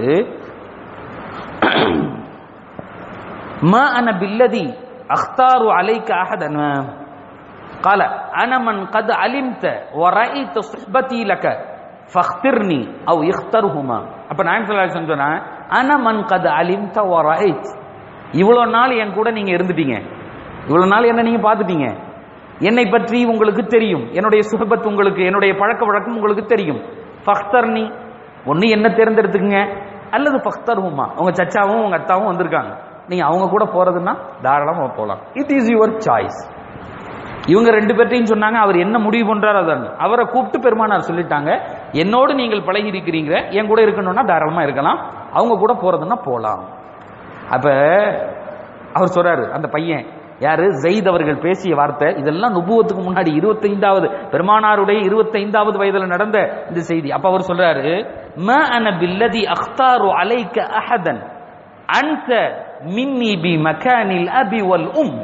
ما أنا بالذي أختار عليك أحدا قال أنا من قد علمت ورأيت صحبتي لك فاخترني أو يخترهما அப்ப நான் சொல்ல சொன்னா أنا من قد علمت ورأيت இவ்வளவு நாள் என் கூட நீங்க இருந்துட்டீங்க இவ்வளவு நாள் என்ன நீங்க பார்த்துட்டீங்க என்னை பற்றி உங்களுக்கு தெரியும் என்னுடைய சுகபத் உங்களுக்கு என்னுடைய பழக்க வழக்கம் உங்களுக்கு தெரியும் ஃபக்தர்னி ஒன்னு என்ன தேர்ந்தெடுத்துக்குங்க அல்லது ஃபக்தர்ஹுமா உங்க சச்சாவும் உங்க அத்தாவும் வந்திருக்காங்க நீங்க அவங்க கூட போறதுன்னா தாராளமா போலாம் இட் இஸ் யுவர் சாய்ஸ் இவங்க ரெண்டு பேர்ட்டையும் சொன்னாங்க அவர் என்ன முடிவு பண்றாரு அதான் அவரை கூப்பிட்டு பெருமானார் சொல்லிட்டாங்க என்னோடு நீங்கள் பழகி இருக்கிறீங்க என் கூட இருக்கணும்னா தாராளமா இருக்கலாம் அவங்க கூட போறதுன்னா போலாம் அப்ப அவர் சொல்றாரு அந்த பையன் யாரு ஜெயித் அவர்கள் பேசிய வார்த்தை இதெல்லாம் நுபுவத்துக்கு முன்னாடி இருபத்தைந்தாவது பெருமானாருடைய இருபத்தைந்தாவது வயதுல நடந்த இந்த செய்தி அப்ப அவர் சொல்றாரு ம அன பில்லதி அக்தாரு அலைக்க அஹதன் அன்த மின்னி பி மகானில் அபி வல் உம்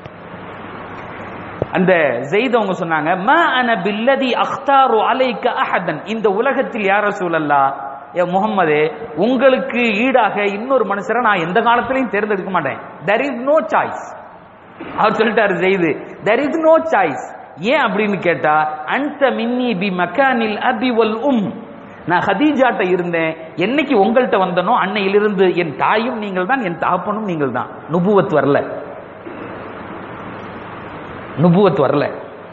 அந்த ஜெயித் அவங்க சொன்னாங்க ம அன பில்லதி அக்தாரு அலைக்க அஹதன் இந்த உலகத்தில் யார சூழல்லா ஏ முகம்மதே உங்களுக்கு ஈடாக இன்னொரு மனுஷரை நான் எந்த காலத்திலையும் தேர்ந்தெடுக்க மாட்டேன் தெர் இஸ் நோ சாய்ஸ் அவர் சொல்லிட்டாரு செய்து தெர் இஸ் நோ சாய்ஸ் ஏன் அப்படின்னு கேட்டா அந்த மின்னி பி மக்கானில் அபி வல் உம் நான் ஹதீஜாட்ட இருந்தேன் என்னைக்கு உங்கள்கிட்ட வந்தனோ அன்னையிலிருந்து என் தாயும் நீங்கள் தான் என் தகப்பனும் நீங்கள் தான் நுபுவத் வரல நுபுவத் வரல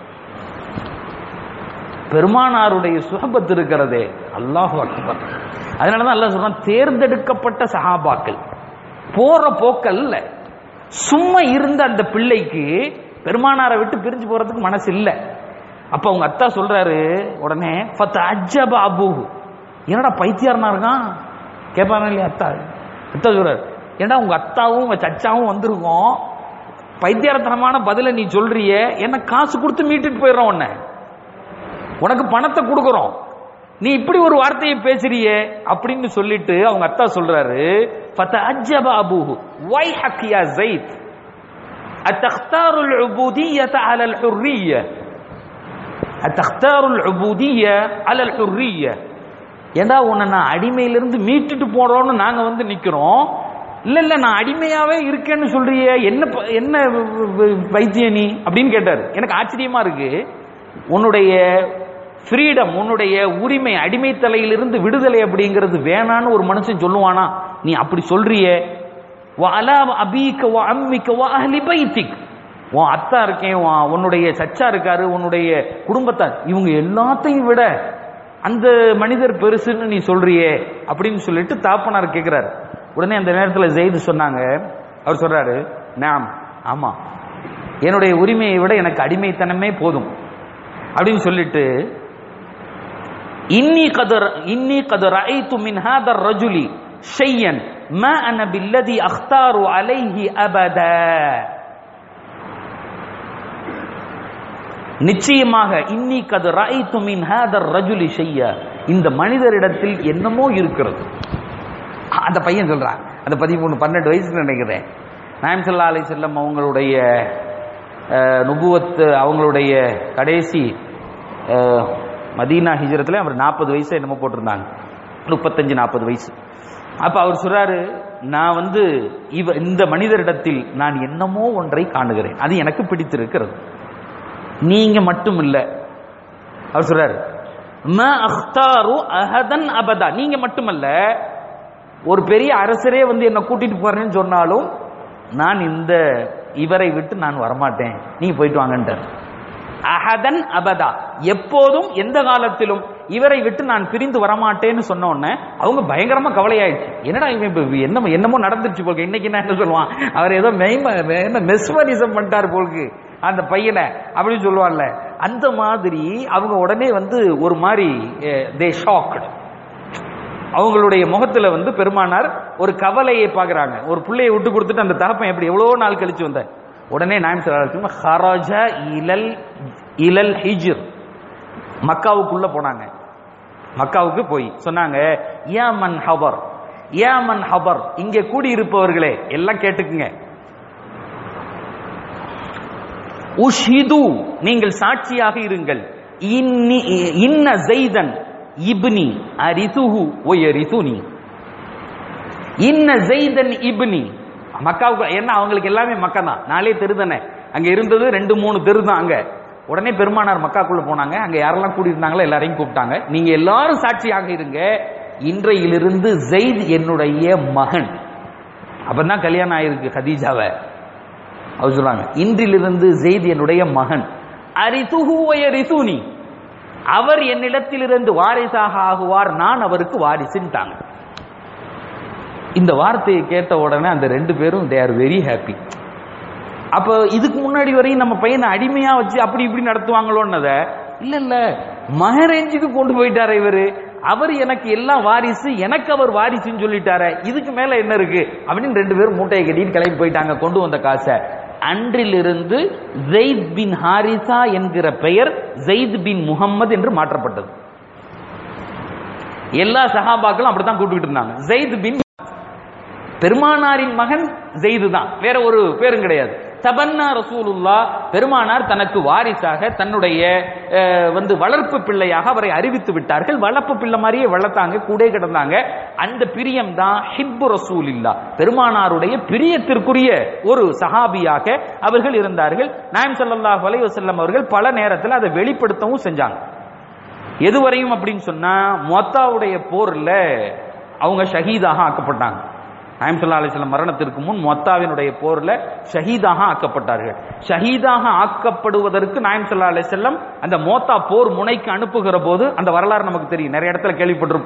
பெருமானாருடைய சுகபத் இருக்கிறதே அல்லாஹு அக்பர் அதனாலதான் அல்லாஹ் சொல்றான் தேர்ந்தெடுக்கப்பட்ட சஹாபாக்கள் போற போக்கல்ல சும்மா இருந்த அந்த பிள்ளைக்கு பெருமானாரை விட்டு பிரிஞ்சு போறதுக்கு மனசு இல்ல அப்ப அவங்க அத்தா சொல்றாரு உடனே ஃபத்த அஜப அபூஹு என்னடா பைத்தியாரனா இருக்கான் கேட்பாங்க இல்லையா அத்தா அத்தா சொல்றாரு ஏன்டா உங்க அத்தாவும் உங்க சச்சாவும் வந்திருக்கோம் பைத்தியாரத்தனமான பதில நீ சொல்றிய என்ன காசு கொடுத்து மீட்டுட்டு போயிடுறோம் உன்னை உனக்கு பணத்தை கொடுக்குறோம் நீ இப்படி ஒரு வார்த்தையை பேசுறியே அப்படின்னு சொல்லிட்டு அவங்க அத்தா சொல்றாரு ஃபத்த அஜப அபூஹு வை ஹக்கியா ஜெயித் أتختار العبودية على الحرية أتختار العبودية على الحرية ஏண்டா உன்னை நான் அடிமையிலிருந்து மீட்டுட்டு போறோம்னு நாங்க வந்து நிக்கிறோம் இல்ல இல்ல நான் அடிமையாவே இருக்கேன்னு சொல்றியே என்ன ப- என்ன வ- வ- வைத்திய நீ அப்படின்னு கேட்டாரு எனக்கு ஆச்சரியமா இருக்கு உன்னுடைய ஃப்ரீடம் உன்னுடைய உரிமை அடிமை தலையிலிருந்து விடுதலை அப்படிங்கிறது வேணான்னு ஒரு மனுஷன் சொல்லுவானா நீ அப்படி சொல்றியே வஅலா அபீக்க வ அம்மிக்க வ அஹ்லி பைத்திக் உன் அத்தா இருக்கேன் உன் உன்னுடைய சச்சா இருக்காரு உன்னுடைய குடும்பத்தார் இவங்க எல்லாத்தையும் விட அந்த மனிதர் பெருசுன்னு நீ சொல்றியே அப்படின்னு சொல்லிட்டு தாப்பனார் கேட்கிறாரு உடனே அந்த நேரத்தில் ஜெயிது சொன்னாங்க அவர் சொல்றாரு நாம் ஆமா என்னுடைய உரிமையை விட எனக்கு அடிமைத்தனமே போதும் அப்படின்னு சொல்லிட்டு இன்னி கதர் இன்னி கதர் ஐத்து மின் ஹாதர் ரஜுலி ஷையன் மா அன பில்லதி அख्तारु அலைஹி அபதா நிச்சயமாக இன்னி கது ராய்த்து மின் ஹாதர் ரஜுலி ஷைய இந்த மனிதரிடத்தில் என்னமோ இருக்கிறது அந்த பையன் சொல்றான் அந்த பதிமூணு பன்னெண்டு வயசுல நினைக்கிறேன் நாயம் சல்லா அலி செல்லம் அவங்களுடைய அஹ், நுபுவத் அவங்களுடைய கடைசி அஹ், மதீனா ஹிஜரத்துல அவர் நாற்பது வயசு என்னமோ போட்டிருந்தாங்க முப்பத்தஞ்சு நாற்பது வயசு அப்ப அவர் சொல்றாரு நான் வந்து இவ இந்த மனிதரிடத்தில் நான் என்னமோ ஒன்றை காணுகிறேன் அது எனக்கு பிடித்திருக்கிறது நீங்க மட்டும் இல்ல அவர் சொல்றாரு ம அख्तारु அஹதன் அபதா நீங்க மட்டுமல்ல ஒரு பெரிய அரசரே வந்து என்ன கூட்டிட்டு போறேன்னு சொன்னாலும் நான் இந்த இவரை விட்டு நான் வரமாட்டேன் நீங்க போயிட்டு வாங்கன்றார் அஹதன் அபதா எப்போதும் எந்த காலத்திலும் இவரை விட்டு நான் பிரிந்து வரமாட்டேன்னு சொன்ன உடனே அவங்க பயங்கரமா கவலையாயிடுச்சு என்னடா இவன் இப்ப என்னமோ என்னமோ நடந்துருச்சு போலுக்கு இன்னைக்கு நான் என்ன சொல்லுவான் அவர் ஏதோ மெய்ம என்ன மெஸ்மரிசம் பண்ணிட்டார் போலுக்கு அந்த பையனை அப்படின்னு சொல்லுவான்ல அந்த மாதிரி அவங்க உடனே வந்து ஒரு மாதிரி தே ஷாக்டு அவங்களுடைய முகத்துல வந்து பெருமானார் ஒரு கவலையை பார்க்கறாங்க ஒரு பிள்ளையை விட்டு கொடுத்துட்டு அந்த தகப்பன் எப்படி எவ்வளவு நாள் கழிச்சு வந்த உடனே நாயம் சொல்ல ஹரஜ இலல் இலல் ஹிஜ்ர் மக்காவுக்குள்ள போனாங்க மக்காவுக்கு போய் சொன்னாங்க யா மன் ஹபர் யா மன் ஹபர் இங்கே கூடி இருப்பவர்களே எல்லாம் கேட்டுக்குங்க உஷ்ஹிது நீங்கள் சாட்சியாக இருங்கள் இன்னி இன்ன ஜெய்தன் இப்னி அரிதுஹு ஒயரிதுனி இன்ன ஜெய்தன் இப்னி மக்காவுக்கு என்ன அவங்களுக்கு எல்லாமே மக்கா தான் நாலே தெரு தானே அங்க இருந்தது ரெண்டு மூணு தெரு தான் அங்க உடனே பெருமானார் மக்காக்குள்ள போனாங்க அங்க யாரெல்லாம் கூடி இருந்தாங்களோ எல்லாரையும் கூப்பிட்டாங்க நீங்க எல்லாரும் சாட்சியாக இருங்க இன்றையிலிருந்து ஜெயித் என்னுடைய மகன் அப்பதான் கல்யாணம் ஆயிருக்கு ஹதீஜாவை அவர் சொல்றாங்க இன்றிலிருந்து ஜெயித் என்னுடைய மகன் அரிதுஹுவய ரிதுனி அவர் என்னிடத்திலிருந்து வாரிசாக ஆகுவார் நான் அவருக்கு வாரிசுன்ட்டாங்க இந்த வார்த்தையை கேட்ட உடனே அந்த ரெண்டு பேரும் தே ஆர் வெரி ஹாப்பி அப்ப இதுக்கு முன்னாடி வரையும் நம்ம பையனை அடிமையா வச்சு அப்படி இப்படி நடத்துவாங்களோன்னத இல்ல இல்ல மகரேஞ்சுக்கு கொண்டு போயிட்டாரு இவரு அவர் எனக்கு எல்லாம் வாரிசு எனக்கு அவர் வாரிசுன்னு சொல்லிட்டாரு இதுக்கு மேல என்ன இருக்கு அப்படின்னு ரெண்டு பேரும் மூட்டையை கட்டிட்டு கிளம்பி போயிட்டாங்க கொண்டு வந்த காசை அன்றிலிருந்து ஜெயித் பின் ஹாரிசா என்கிற பெயர் ஜெயித் பின் முகம்மது என்று மாற்றப்பட்டது எல்லா சஹாபாக்களும் அப்படித்தான் கூப்பிட்டு இருந்தாங்க ஜெயித் பின் பெருமானாரின் மகன் ஜெயிது தான் வேற ஒரு பேரும் கிடையாது தபன்னா ரசூலுல்லா பெருமானார் தனக்கு வாரிசாக தன்னுடைய அஹ், வந்து வளர்ப்பு பிள்ளையாக அவரை அறிவித்து விட்டார்கள் வளர்ப்பு பிள்ளை மாதிரியே வளர்த்தாங்க கூட கிடந்தாங்க அந்த பிரியம் தான் ஹிப்பு ரசூலில்லா பெருமானாருடைய பிரியத்திற்குரிய ஒரு சஹாபியாக அவர்கள் இருந்தார்கள் நாயம் ஸல்லல்லாஹு அலைஹி வஸல்லம் அவர்கள் பல நேரத்தில் அதை வெளிப்படுத்தவும் செஞ்சாங்க எதுவரையும் அப்படின்னு சொன்னா மொத்தாவுடைய போர்ல அவங்க ஷஹீதாக ஆக்கப்பட்டாங்க நாயம் ஸல்லல்லாஹு அலைஹி வஸல்லம் மரணத்திற்கு முன் மொத்தாவினுடைய போர்ல ஷஹீதாக ஆக்கப்பட்டார்கள் ஷஹீதாக ஆக்கப்படுவதற்கு நாயம் ஸல்லல்லாஹு அலைஹி வஸல்லம் அந்த மோத்தா போர் முனைக்கு அனுப்புகிற போது அந்த வரலாறு நமக்கு தெரியும் நிறைய இடத்துல கேள்விப்பட்டிருப்போம்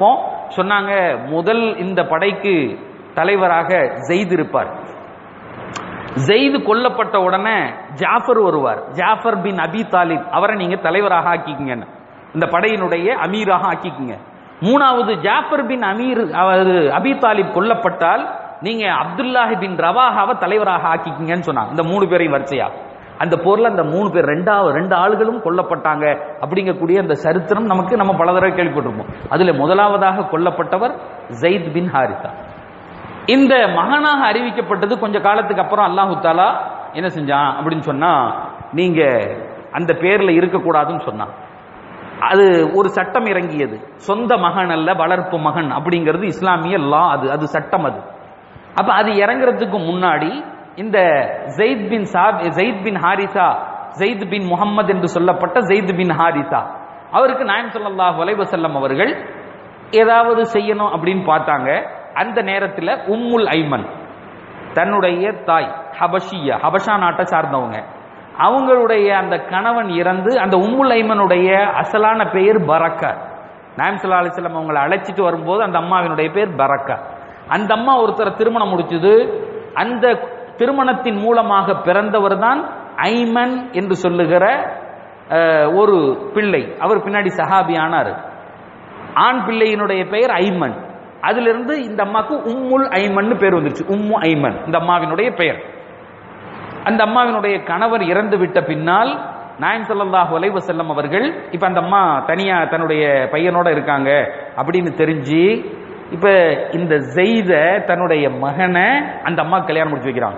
சொன்னாங்க முதல் இந்த படைக்கு தலைவராக ஜெயித் இருப்பார் ஜெயிது கொல்லப்பட்ட உடனே ஜாஃபர் வருவார் ஜாஃபர் பின் அபி தாலிப் அவரை நீங்க தலைவராக ஆக்கிக்கங்க இந்த படையினுடைய அமீராக ஆக்கிக்கங்க மூணாவது ஜாஃபர் பின் அமீர் அவர் அபி தாலிப் கொல்லப்பட்டால் நீங்க அப்துல்லாஹி பின் ரவாஹாவை தலைவராக ஆக்கிக்கங்கன்னு சொன்னாங்க இந்த மூணு பேரையும் வரிசையா அந்த போர்ல அந்த மூணு பேர் ரெண்டாவது ரெண்டு ஆளுகளும் கொல்லப்பட்டாங்க அப்படிங்கக்கூடிய அந்த சரித்திரம் நமக்கு நம்ம பல தடவை கேள்விப்பட்டிருப்போம் அதுல முதலாவதாக கொல்லப்பட்டவர் ஜெயித் பின் ஹாரிசா இந்த மகனாக அறிவிக்கப்பட்டது கொஞ்ச காலத்துக்கு அப்புறம் அல்லாஹு தாலா என்ன செஞ்சான் அப்படின்னு சொன்னா நீங்க அந்த பேர்ல இருக்கக்கூடாதுன்னு சொன்னான் அது ஒரு சட்டம் இறங்கியது சொந்த மகன் அல்ல வளர்ப்பு மகன் அப்படிங்கிறது இஸ்லாமிய லா அது அது சட்டம் அது அப்ப அது இறங்குறதுக்கு முன்னாடி இந்த ஜெயித் பின் சாப் Zaid bin Haritha Zaid bin Muhammad என்று சொல்லப்பட்ட ஜெயித் பின் ஹாரிசா அவருக்கு நாயம் ஸல்லல்லாஹு அலைஹி வஸல்லம் அவர்கள் ஏதாவது செய்யணும் அப்படின்னு பார்த்தாங்க அந்த நேரத்தில் உம்முல் ஐமன் தன்னுடைய தாய் ஹபஷியா ஹபஷா நாட்டை சார்ந்தவங்க அவங்களுடைய அந்த கணவன் இறந்து அந்த உம்முல் ஐமனுடைய அசலான பெயர் பரக்கா நாயம் ஸல்லல்லாஹு அலைஹி வஸல்லம் அவங்களை அழைச்சிட்டு வரும்போது அந்த அம்மாவினுடைய பேர் பரக்கா அந்த அம்மா ஒருத்தரை திருமணம் முடிச்சது அந்த திருமணத்தின் மூலமாக பிறந்தவர் தான் ஐமன் என்று சொல்லுகிற அஹ், ஒரு பிள்ளை அவர் பின்னாடி சஹாபி ஆனார் ஆண் பிள்ளையினுடைய பெயர் ஐமன் அதிலிருந்து இந்த அம்மாக்கு உம்முல் ஐமன் பேர் வந்துருச்சு உம்மு ஐமன் இந்த அம்மாவினுடைய பெயர் அந்த அம்மாவினுடைய கணவர் இறந்து விட்ட பின்னால் நாயம் ஸல்லல்லாஹு அலைஹி வஸல்லம் அவர்கள் இப்ப அந்த அம்மா தனியா தன்னுடைய பையனோட இருக்காங்க அப்படின்னு தெரிஞ்சு இப்ப இந்த ஜெய்த தன்னுடைய மகனை அந்த அம்மா கல்யாணம் முடிச்சு வைக்கிறாங்க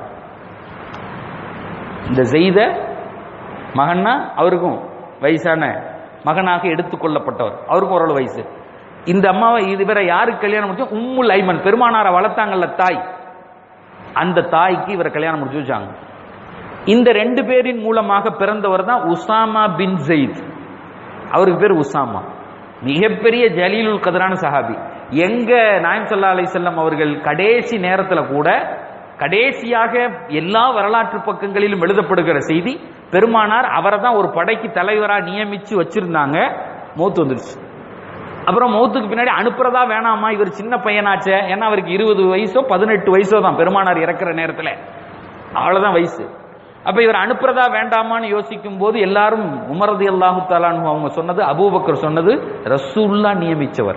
இந்த ஜெய்த மகன்னா அவருக்கும் வயசான மகனாக எடுத்துக்கொள்ளப்பட்டவர் அவருக்கும் ஓரளவு வயசு இந்த அம்மாவை இதுவரை யாருக்கு கல்யாணம் முடிச்சு உம்முல் ஐமன் பெருமானாரை வளர்த்தாங்கல்ல தாய் அந்த தாய்க்கு இவரை கல்யாணம் முடிச்சு வச்சாங்க இந்த ரெண்டு பேரின் மூலமாக பிறந்தவர் தான் உசாமா பின் ஜெயித் அவருக்கு பேர் உசாமா மிகப்பெரிய ஜலீலுல் கதரான சஹாபி எங்க நாயம் சல்லா அலை செல்லம் அவர்கள் கடைசி நேரத்துல கூட கடைசியாக எல்லா வரலாற்று பக்கங்களிலும் எழுதப்படுகிற செய்தி பெருமானார் அவரை தான் ஒரு படைக்கு தலைவரா நியமிச்சு வச்சிருந்தாங்க மௌத்து வந்துருச்சு அப்புறம் மௌத்துக்கு பின்னாடி அனுப்புறதா வேணாமா இவர் சின்ன பையனாச்சே ஏன்னா அவருக்கு இருபது வயசோ பதினெட்டு வயசோ தான் பெருமானார் இறக்குற நேரத்துல அவ்வளவுதான் வயசு அப்ப இவர் அனுப்புறதா வேண்டாமான்னு யோசிக்கும் போது எல்லாரும் உமரது அல்லாஹு தாலான்னு அவங்க சொன்னது அபூபக்கர் சொன்னது ரசூல்லா நியமிச்சவர்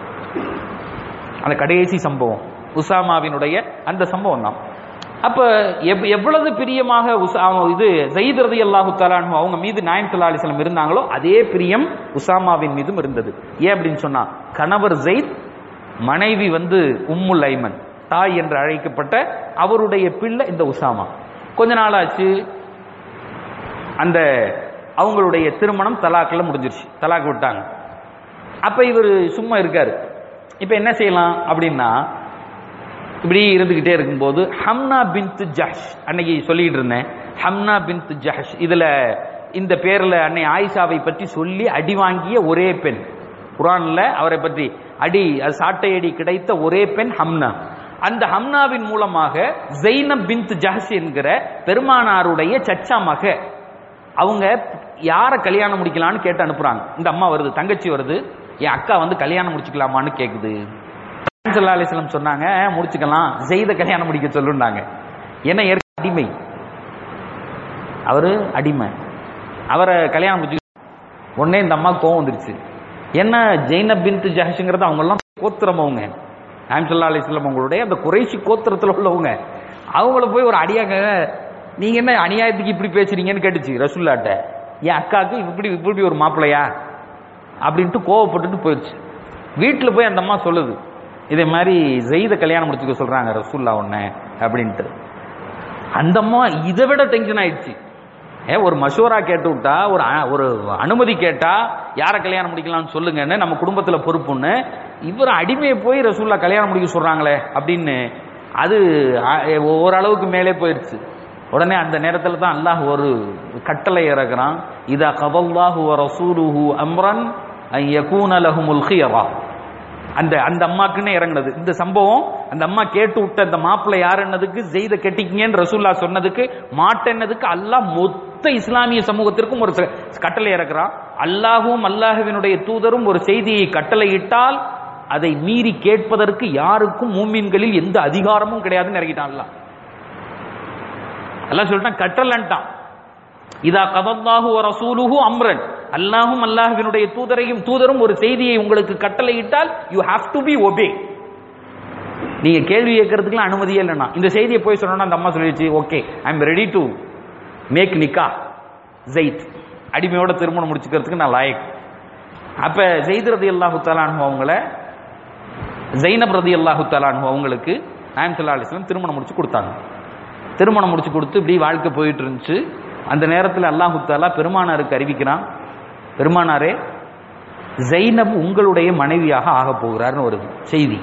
அந்த கடைசி சம்பவம் உசாமாவினுடைய அந்த சம்பவம் தான் அப்ப எவ்- எவ்வளவு பிரியமாக உசா இது ஜெயித் ரதி அல்லாஹு தாலானு அவங்க மீது நாயம் சல்லா அலிஸ்லாம் இருந்தாங்களோ அதே பிரியம் உசாமாவின் மீதும் இருந்தது ஏன் அப்படின்னு சொன்னா கணவர் ஜெயித் மனைவி வந்து உம்முல் ஐமன் தாய் என்று அழைக்கப்பட்ட அவருடைய பிள்ளை இந்த உசாமா கொஞ்ச நாள் ஆச்சு அந்த அவங்களுடைய திருமணம் தலாக்கில் முடிஞ்சிருச்சு தலாக் விட்டாங்க அப்ப இவர் சும்மா இருக்காரு இப்ப என்ன செய்யலாம் அப்படின்னா இப்படி இருந்துகிட்டே இருக்கும்போது ஹம்னா பின்த் ஜஹஷ் அன்னைக்கு சொல்லிட்டு இருந்தேன் ஹம்னா பின்த் ஜஹஷ் இதுல இந்த பேர்ல அன்னை ஆயிஷாவை பற்றி சொல்லி அடி வாங்கிய ஒரே பெண் குரான்ல அவரை பற்றி அடி அது சாட்டை அடி கிடைத்த ஒரே பெண் ஹம்னா அந்த ஹம்னாவின் மூலமாக ஜெய்னப் பின்த் ஜஹஷ் என்கிற பெருமானாருடைய சச்சா மக அவங்க யாரை கல்யாணம் முடிக்கலாம்னு கேட்டு அனுப்புறாங்க இந்த அம்மா வருது தங்கச்சி வருது என் அக்கா வந்து கல்யாணம் முடிச்சுக்கலாமான்னு கேக்குது சல்லா அலிஸ்லாம் சொன்னாங்க முடிச்சுக்கலாம் ஜெயித கல்யாணம் முடிக்க சொல்லுன்னாங்க என்ன ஏற்க அடிமை அவரு அடிமை அவரை கல்யாணம் முடிச்சு உடனே இந்த அம்மா கோவம் வந்துருச்சு என்ன ஜெயினப் பின்த் ஜஹஷுங்கிறது அவங்க எல்லாம் கோத்திரம் அவங்க நாயம் சல்லா அலிஸ்லாம் அவங்களுடைய அந்த குறைசி கோத்திரத்தில் உள்ளவங்க அவங்கள போய் ஒரு அடியாங்க நீங்க என்ன அநியாயத்துக்கு இப்படி பேசுறீங்கன்னு கேட்டுச்சு ரசுல்லாட்ட என் அக்காவுக்கு இப்படி இப்படி ஒரு மாப்பிள்ளையா அப்படின்ட்டு கோவப்பட்டுட்டு போயிடுச்சு வீட்டில் போய் அந்த அம்மா சொல்லுது இதே மாதிரி ஜெயித கல்யாணம் முடிச்சுக்க சொல்றாங்க ரசூல்லா ஒண்ணு அப்படின்ட்டு அந்த அம்மா இதை விட டென்ஷன் ஆயிடுச்சு ஏ ஒரு மஷூரா கேட்டு விட்டா ஒரு அ- ஒரு அனுமதி கேட்டா யாரை கல்யாணம் முடிக்கலாம்னு சொல்லுங்கன்னு நம்ம குடும்பத்துல பொறுப்புன்னு இவர் அடிமையை போய் ரசூல்லா கல்யாணம் முடிக்க சொல்றாங்களே அப்படின்னு அது அ- ஓரளவுக்கு மேலே போயிடுச்சு உடனே அந்த நேரத்துல தான் அல்லாஹ் ஒரு கட்டளை இறக்குறான் இதா கபல்லாஹு வ ரசூலுஹு அம்ரன் அன் யகூன லஹுமுல் ஹியரா அந்த அந்த அம்மாக்குன்னு இறங்குனது இந்த சம்பவம் அந்த அம்மா கேட்டு விட்ட அந்த மாப்பிள்ளை யாருன்னதுக்கு ஜெய்த கெட்டிக்கங்கன்னு ரசூல்லா சொன்னதுக்கு மாட்டேன்னதுக்கு அல்லாஹ் மொத்த இஸ்லாமிய சமூகத்திற்கும் ஒரு ச- கட்டளை இறக்குறான் அல்லாஹும் அல்லாஹுவினுடைய தூதரும் ஒரு செய்தியை கட்டளையிட்டால் அதை மீறி கேட்பதற்கு யாருக்கும் மூமின்களில் எந்த அதிகாரமும் கிடையாதுன்னு இறங்கிட்டான் அல்லாஹ் அல்லாஹ் சொல்லிட்டான் கட்டலன்ட்டான் இதா கதல்லாஹு வ ரசூலுஹு அம்ரன் அல்லாஹும் அல்லாஹ்வினுடைய தூதரையும் தூதரும் ஒரு செய்தியை உங்களுக்கு கட்டளையிட்டால் you have to be obey நீங்க கேள்வி கேட்கறதுக்குலாம் அனுமதியே இல்லைன்னா இந்த செய்தியை போய் சொன்னா அந்த அம்மா சொல்லிடுச்சு okay I am ready to make நிக்கா ஜெயித் அடிமையோட திருமணம் முடிச்சுக்கிறதுக்கு நான் லாயக் அப்ப ஜெயித் ரதி அல்லாஹு தலானு அவங்கள ஜெயினப் ரதி அல்லாஹு தலானு அவங்களுக்கு நாயம் சல்லா அலிஸ்லாம் திருமணம் முடிச்சு கொடுத்தாங்க திருமணம் முடிச்சு கொடுத்து இப்படி வாழ்க்கை போயிட்டு இருந்துச்சு அந்த நேரத்தில் அல்லாஹு தாலா பெருமானாருக்கு அறிவிக்கிறான் பெருமானாரே ஜெயினப் உங்களுடைய மனைவியாக ஆக போகிறார்னு ஒரு செய்தி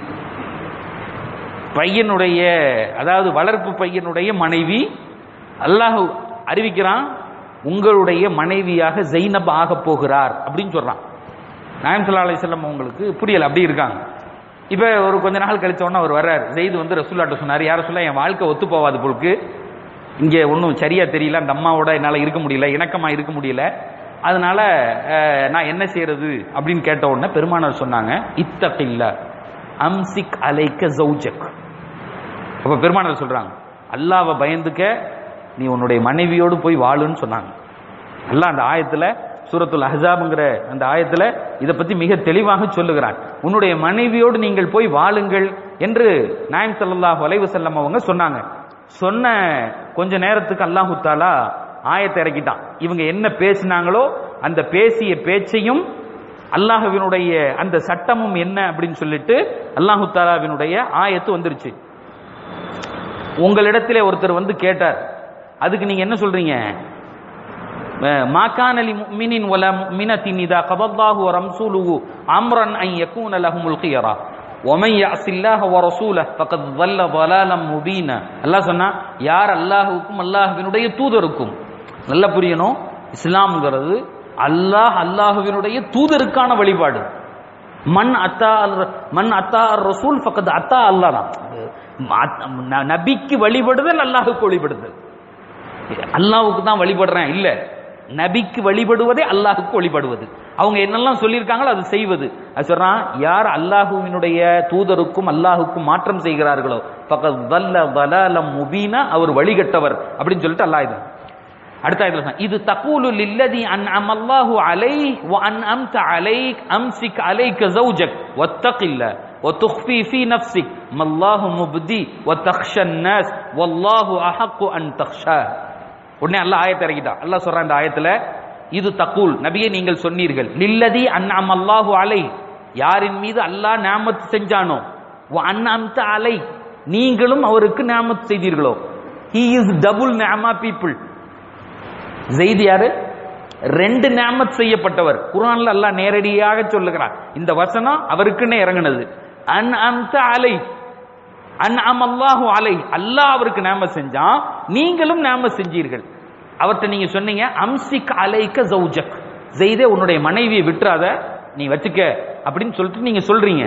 பையனுடைய அதாவது வளர்ப்பு பையனுடைய மனைவி அல்லாஹ் அறிவிக்கிறான் உங்களுடைய மனைவியாக ஜெயினப் ஆக போகிறார் அப்படின்னு சொல்றான் நாயம் சல்லா அலிஸ்லாம் அவங்களுக்கு புரியல அப்படி இருக்காங்க இப்ப ஒரு கொஞ்ச நாள் கழிச்ச உடனே அவர் வர்றார் ஜெயிது வந்து ரசூல்லாட்ட சொன்னார் யார சொல்ல என் வாழ்க்கை ஒத்து போவாது பொழுக்கு இங்க ஒன்றும் சரியா தெரியல அந்த அம்மாவோட என்னால் இருக்க முடியல இணக்கமா இருக்க முடியல அதனால அஹ், நான் என்ன செய்யறது அப்படின்னு கேட்ட உடனே பெருமானார் சொன்னாங்க இத்தகில்ல அம்சிக் அலைக்க ஜௌஜக் அப்ப பெருமானார் சொல்றாங்க அல்லாவை பயந்துக்க நீ உன்னுடைய மனைவியோடு போய் வாழுன்னு சொன்னாங்க அல்லாஹ் அந்த ஆயத்துல சூரத்துல் அஹ்ஸாப்ங்கிற அந்த ஆயத்துல இதை பத்தி மிக தெளிவாக சொல்லுகிறான் உன்னுடைய மனைவியோடு நீங்கள் போய் வாழுங்கள் என்று நாயம் ஸல்லல்லாஹு அலைஹி வஸல்லம் அவங்க சொன்னாங்க சொன்ன கொஞ்ச நேரத்துக்கு அல்லாஹு தாலா ஆயத்தை இறக்கிட்டான் இவங்க என்ன பேசினாங்களோ அந்த பேசிய பேச்சையும் அல்லாஹ்வினுடைய அந்த சட்டமும் என்ன அப்படின்னு சொல்லிட்டு அல்லாஹு தாலாவினுடைய ஆயத்து வந்துருச்சு உங்களிடத்திலே ஒருத்தர் வந்து கேட்டார் அதுக்கு நீங்க என்ன சொல்றீங்க ما كان لمؤمن ولا مؤمنة إذا قضى الله ورسوله أمرا أن يكون لهم الخيرة ومن يعص الله ورسوله فقد ضل ضلالا مبينا அல்லாஹ் சொன்னா யார் அல்லாஹுக்கும் அல்லாஹ்வினுடைய தூதருக்கும் நல்லா புரியணும் இஸ்லாம்ங்கிறது அல்லாஹ் அல்லாஹுவினுடைய தூதருக்கான வழிபாடு மண் அத்தா அல்- மண் அத்தா அர் ரசூல் ஃபக்கத் அத்தா அல்லாஹ் தான் ந- நபிக்கு வழிபடுதல் அல்லாஹுக்கு வழிபடுதல் அல்லாஹ்வுக்கு தான் வழிபடுறேன் இல்ல நபிக்கு வழிபடுவதே அல்லாஹுக்கு வழிபடுவது அவங்க என்னெல்லாம் சொல்லியிருக்காங்களோ அது செய்வது அது சொல்றான் யார் அல்லாஹுவினுடைய தூதருக்கும் அல்லாஹுக்கும் மாற்றம் செய்கிறார்களோ பக்கத் வல்ல வலாலம் முபீனா அவர் வழிகட்டவர் அப்படின்னு சொல்லிட்டு அல்லாஹ் இது அடுத்த ஆயத்துல சொன்னான், இது தகூலு லில்லதி அன் அமல்லாஹு அலைஹ் வ அன் அம்த அலைக் அம்சிக் அலைக்க ஜௌஜக் வத்தகில்ல وتخفي في نفسك ما الله مبدي وتخشى الناس والله أحق أن تخشاه உடனே அல்லாஹ் ஆயத்தை இறக்கிட்டான் அல்லாஹ் சொல்றான் இந்த ஆயத்துல இது தக்கூல் நபியே நீங்கள் சொன்னீர்கள் லில்லதி அன்அம் அல்லாஹு அலை யாரின் மீது அல்லாஹ் நியாமத் செஞ்சானோ வ அன்அம்த அலை நீங்களும் அவருக்கு நியாமத் செய்தீர்களோ ஹி இஸ் டபுள் நியாமா பீப்புள் ஜெயித் யாரு ரெண்டு நியாமத் செய்யப்பட்டவர் குர்ஆன்ல அல்லாஹ் நேரடியாக சொல்லுகிறான் இந்த வசனம் அவருக்குன்னே இறங்குனது அன் அம்த அலை அன் அம் அல்லாஹு அலை அல்லாஹ் அவருக்கு நியாமத் செஞ்சான் நீங்களும் நியாமத் செஞ்சீர்கள் அவர்கிட்ட நீங்க சொன்னீங்க அம்சிக் அலைக்க ஜௌஜக் ஜெய்தே உன்னுடைய மனைவியை விட்டுறாத நீ வச்சுக்க அப்படின்னு சொல்லிட்டு நீங்க சொல்றீங்க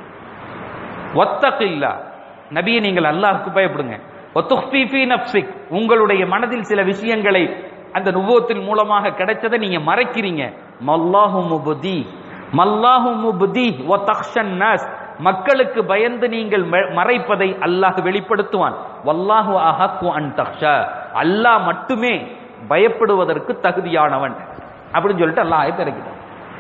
ஒத்தகில்லா நபியை நீங்கள் அல்லாஹ்வுக்கு பயப்படுங்க ஒத்துஃபி ஃபீ நஃப்ஸிக் உங்களுடைய மனதில் சில விஷயங்களை அந்த நுபுவத்தின் மூலமாக கிடைச்சதை நீங்க மறைக்கிறீங்க மல்லாஹு முபதி மல்லாஹு முபதி வ தக்ஷன் நாஸ் மக்களுக்கு பயந்து நீங்கள் ம- மறைப்பதை அல்லாஹ் வெளிப்படுத்துவான் வல்லாஹு அஹக்கு அன் தக்ஷா அல்லாஹ் மட்டுமே பயப்படுவதற்கு தகுதியானவன் அப்படின்னு சொல்லிட்டு அல்லாஹ் ஆயத்தை இறக்கிட்டான்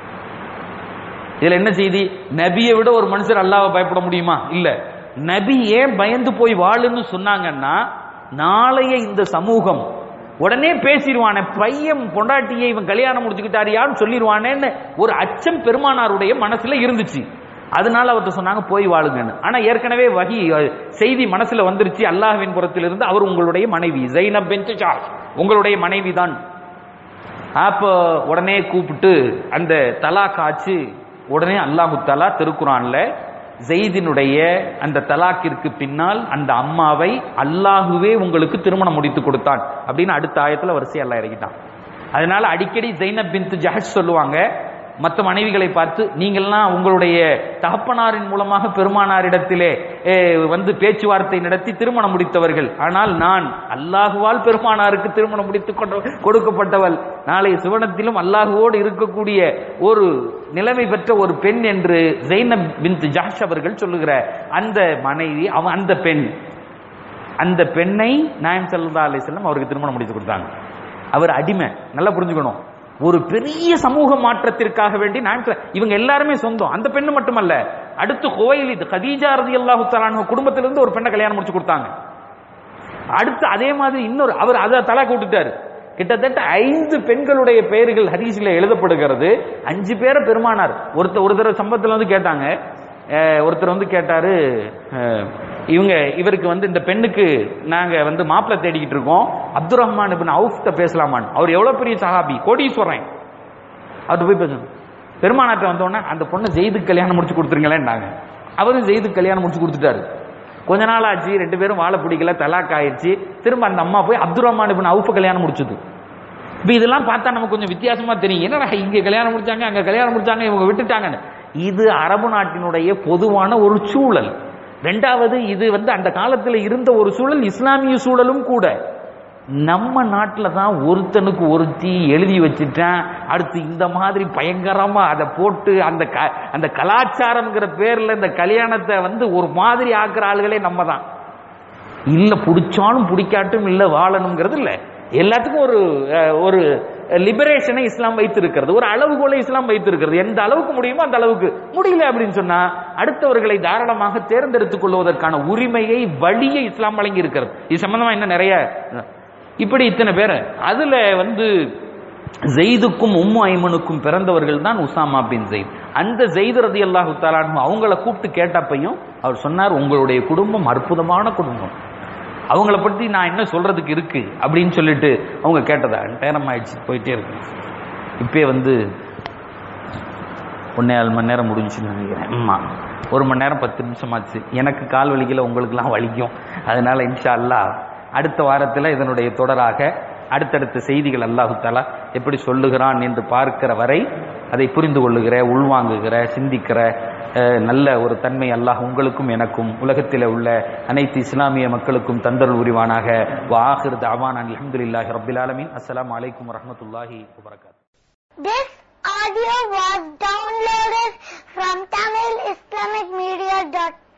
இதுல என்ன செய்தி நபியை விட ஒரு மனுஷர் அல்லாஹ்வை பயப்பட முடியுமா இல்ல நபி ஏன் பயந்து போய் வாழுன்னு சொன்னாங்கன்னா நாளைய இந்த சமூகம் உடனே பேசிடுவானே பையன் பொண்டாட்டியை இவன் கல்யாணம் முடிச்சுக்கிட்டாரியான்னு சொல்லிடுவானேன்னு ஒரு அச்சம் பெருமானாருடைய மனசுல இருந்துச்சு அதனால அவர்கிட்ட சொன்னாங்க போய் வாழுங்கன்னு ஆனா ஏற்கனவே வகி அஹ், செய்தி மனசுல வந்துருச்சு அல்லாஹ்வின் புறத்திலிருந்து அவர் உங்களுடைய மனைவி ஜைனப் பின்த் ஜாஷ் உங்களுடைய மனைவி தான் அப்போ உடனே கூப்பிட்டு அந்த தலாக் ஆச்சு உடனே அல்லாஹு தலா திருக்குறான்ல ஜெயிதினுடைய அந்த தலாக்கிற்கு பின்னால் அந்த அம்மாவை அல்லாஹுவே உங்களுக்கு திருமணம் முடித்து கொடுத்தான் அப்படின்னு அடுத்த ஆயத்துல வரிசை எல்லாம் இறக்கிட்டான் அதனால அடிக்கடி ஜைனப் பின்த் ஜஹஷ் சொல்லுவாங்க மற்ற மனைவிகளை பார்த்து நீங்கள்லாம் உங்களுடைய தகப்பனாரின் மூலமாக பெருமானாரிடத்திலே ஏ, வந்து பேச்சுவார்த்தை நடத்தி திருமணம் முடித்தவர்கள் ஆனால் நான் அல்லாஹுவால் பெருமானாருக்கு திருமணம் முடித்து கொண்ட கொடுக்கப்பட்டவள் நாளை சுவனத்திலும் அல்லாஹுவோடு இருக்கக்கூடிய ஒரு நிலைமை பெற்ற ஒரு பெண் என்று ஜெய்னப் பின் ஜாஷ் அவர்கள் சொல்லுகிற அந்த மனைவி அவன் அந்த பெண் அந்த பெண்ணை நாயம் சல்லா அலிஸ்லாம் அவருக்கு திருமணம் முடித்து கொடுத்தாங்க அவர் அடிமை நல்லா புரிஞ்சுக்கணும் ஒரு பெரிய சமூக மாற்றத்திற்காக வேண்டி நாயம் சல்லா- இவங்க எல்லாருமே சொந்தம் அந்த பெண்ணு மட்டுமல்ல அடுத்து கோயிலித் கதீஜா ரதி அல்லாஹு தலான குடும்பத்திலிருந்து ஒரு பெண்ணை கல்யாணம் முடிச்சு கொடுத்தாங்க அடுத்து அதே மாதிரி இன்னொரு அவர் அதை தலா கூட்டுட்டாரு கிட்டத்தட்ட ஐந்து பெண்களுடைய பெயர்கள் ஹதீஸில் எழுதப்படுகிறது அஞ்சு பேரை பெருமானார் ஒருத்தர் ஒரு தடவை சம்பவத்தில் வந்து கேட்டாங்க அஹ், ஒருத்தர் வந்து கேட்டாரு அஹ், இவங்க இவருக்கு வந்து இந்த பெண்ணுக்கு நாங்க வந்து மாப்பிள்ளை தேடிக்கிட்டு இருக்கோம் அப்துல் ரஹ்மான் இப்னு அவுஃப்ட பேசலாமான்னு அவர் எவ்வளவு பெரிய சஹாபி கோடீஸ்வரன் அவர்கிட்ட போய் பேசணும் பெருமானாட்ட வந்தோடனே அந்த பொண்ணை ஜெயிது கல்யாணம் முடிச்சு கொடுத்துருங்களேன்னாங்க அவரும் ஜெயிது கல்யாணம் முடிச்சு கொடுத்துட்டாரு கொஞ்ச நாள் ஆச்சு ரெண்டு பேரும் வாழை பிடிக்கல தலாக் ஆயிடுச்சு திரும்ப அந்த அம்மா போய் அப்துல் ரஹ்மான் இப்னு அவுஃப கல்யாணம் முடிச்சது இப்போ இதெல்லாம் பார்த்தா நமக்கு கொஞ்சம் வித்தியாசமா தெரியும் என்னடா இங்க கல்யாணம் முடிச்சாங்க அங்க கல்யாணம் முடிச்சாங்க இவங்க விட்டுட்டாங்கன்னு இது அரபு நாட்டினுடைய பொதுவான ஒரு சூழல் ரெண்டாவது இது வந்து அந்த காலத்துல இருந்த ஒரு சூழல் இஸ்லாமிய சூழலும் கூட நம்ம நாட்டில் தான் ஒருத்தனுக்கு ஒருத்தி எழுதி வச்சுட்டேன் அடுத்து இந்த மாதிரி பயங்கரமா அதை போட்டு அந்த க அந்த கலாச்சாரம்ங்கிற பேர்ல இந்த கல்யாணத்தை வந்து ஒரு மாதிரி ஆக்குற ஆளுகளே நம்ம தான் இல்ல பிடிச்சாலும் பிடிக்காட்டும் இல்ல வாழணுங்கிறது இல்ல எல்லாத்துக்கும் ஒரு அஹ், ஒரு லிபரேஷனை இஸ்லாம் வைத்திருக்கிறது ஒரு அளவுகோலை இஸ்லாம் வைத்திருக்கிறது எந்த அளவுக்கு முடியுமோ அந்த அளவுக்கு முடியல அப்படின்னு சொன்னா அடுத்தவர்களை தாராளமாக தேர்ந்தெடுத்துக் கொள்வதற்கான உரிமையை வழியை இஸ்லாம் வழங்கி இருக்கிறது இது சம்பந்தமா இன்னும் நிறைய இப்படி இத்தனை பேர் அதுல வந்து ஜெயிதுக்கும் உம்மு ஐமனுக்கும் பிறந்தவர்கள் தான் உசாமா பின் ஜெயித் அந்த ஜெயித் ரதி அல்லாஹு தாலானு அவங்கள கூப்பிட்டு கேட்டப்பையும் அவர் சொன்னார் உங்களுடைய குடும்பம் அற்புதமான குடும்பம் அவங்கள பத்தி நான் என்ன சொல்றதுக்கு இருக்கு அப்படின்னு சொல்லிட்டு அவங்க கேட்டதா நேரம் ஆயிடுச்சு போயிட்டே இருக்கு இப்பே வந்து ஒன்னே ஏழு மணி நேரம் முடிஞ்சுன்னு நினைக்கிறேன் ஆமா ஒரு மணி நேரம் பத்து நிமிஷம் ஆச்சு எனக்கு கால் வலிக்கல உங்களுக்குலாம் வலிக்கும் அதனால இன்ஷா அல்லாஹ் அடுத்த வாரத்தில் இதனுடைய தொடராக அடுத்தடுத்த செய்திகள் அல்லாஹு தாலா எப்படி சொல்லுகிறான் என்று பார்க்கிற வரை அதை புரிந்து கொள்ளுகிற உள்வாங்குகிற சிந்திக்கிற அஹ், நல்ல ஒரு தன்மை அல்லாஹ் உங்களுக்கும் எனக்கும் உலகத்தில் உள்ள அனைத்து இஸ்லாமிய மக்களுக்கும் தந்தருள் உரிவானாக வாஹிர் தாவான் அல்ஹம்துலில்லாஹி ரப்பில் ஆலமீன் அஸ்ஸலாமு அலைக்கும் வரஹ்மத்துல்லாஹி வபரகாத்துஹு This audio was downloaded from TamilIslamicMedia.com.